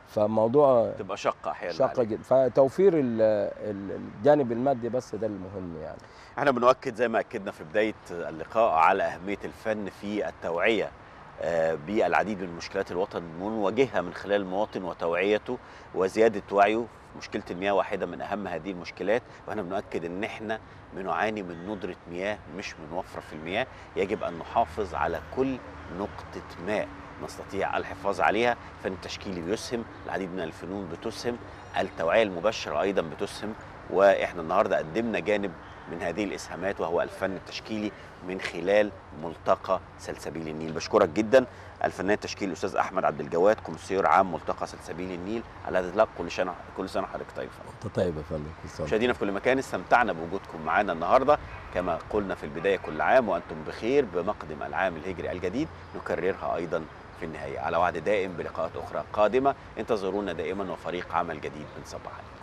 فموضوع تبقى شقه احيانا شاقه عليك. جدا فتوفير ال- ال- الجانب المادي بس ده المهم يعني احنا بنؤكد زي ما اكدنا في بدايه اللقاء على اهميه الفن في التوعيه آه، بالعديد من مشكلات الوطن ونواجهها من خلال المواطن وتوعيته وزياده وعيه مشكله المياه واحده من اهم هذه المشكلات واحنا بنؤكد ان احنا بنعاني من ندره مياه مش من وفره في المياه يجب ان نحافظ على كل نقطه ماء نستطيع الحفاظ عليها الفن التشكيلي بيسهم العديد من الفنون بتسهم التوعيه المباشره ايضا بتسهم واحنا النهارده قدمنا جانب من هذه الاسهامات وهو الفن التشكيلي من خلال ملتقى سلسبيل النيل بشكرك جدا الفنان التشكيلي الاستاذ احمد عبد الجواد كومسيور عام ملتقى سلسبيل النيل على هذا الاطلاق كل سنه كل سنه وحضرتك طيب انت طيب يا فندم كل سنة. مشاهدينا في كل مكان استمتعنا بوجودكم معنا النهارده كما قلنا في البدايه كل عام وانتم بخير بمقدم العام الهجري الجديد نكررها ايضا في النهايه على وعد دائم بلقاءات اخرى قادمه انتظرونا دائما وفريق عمل جديد من صباح عليكم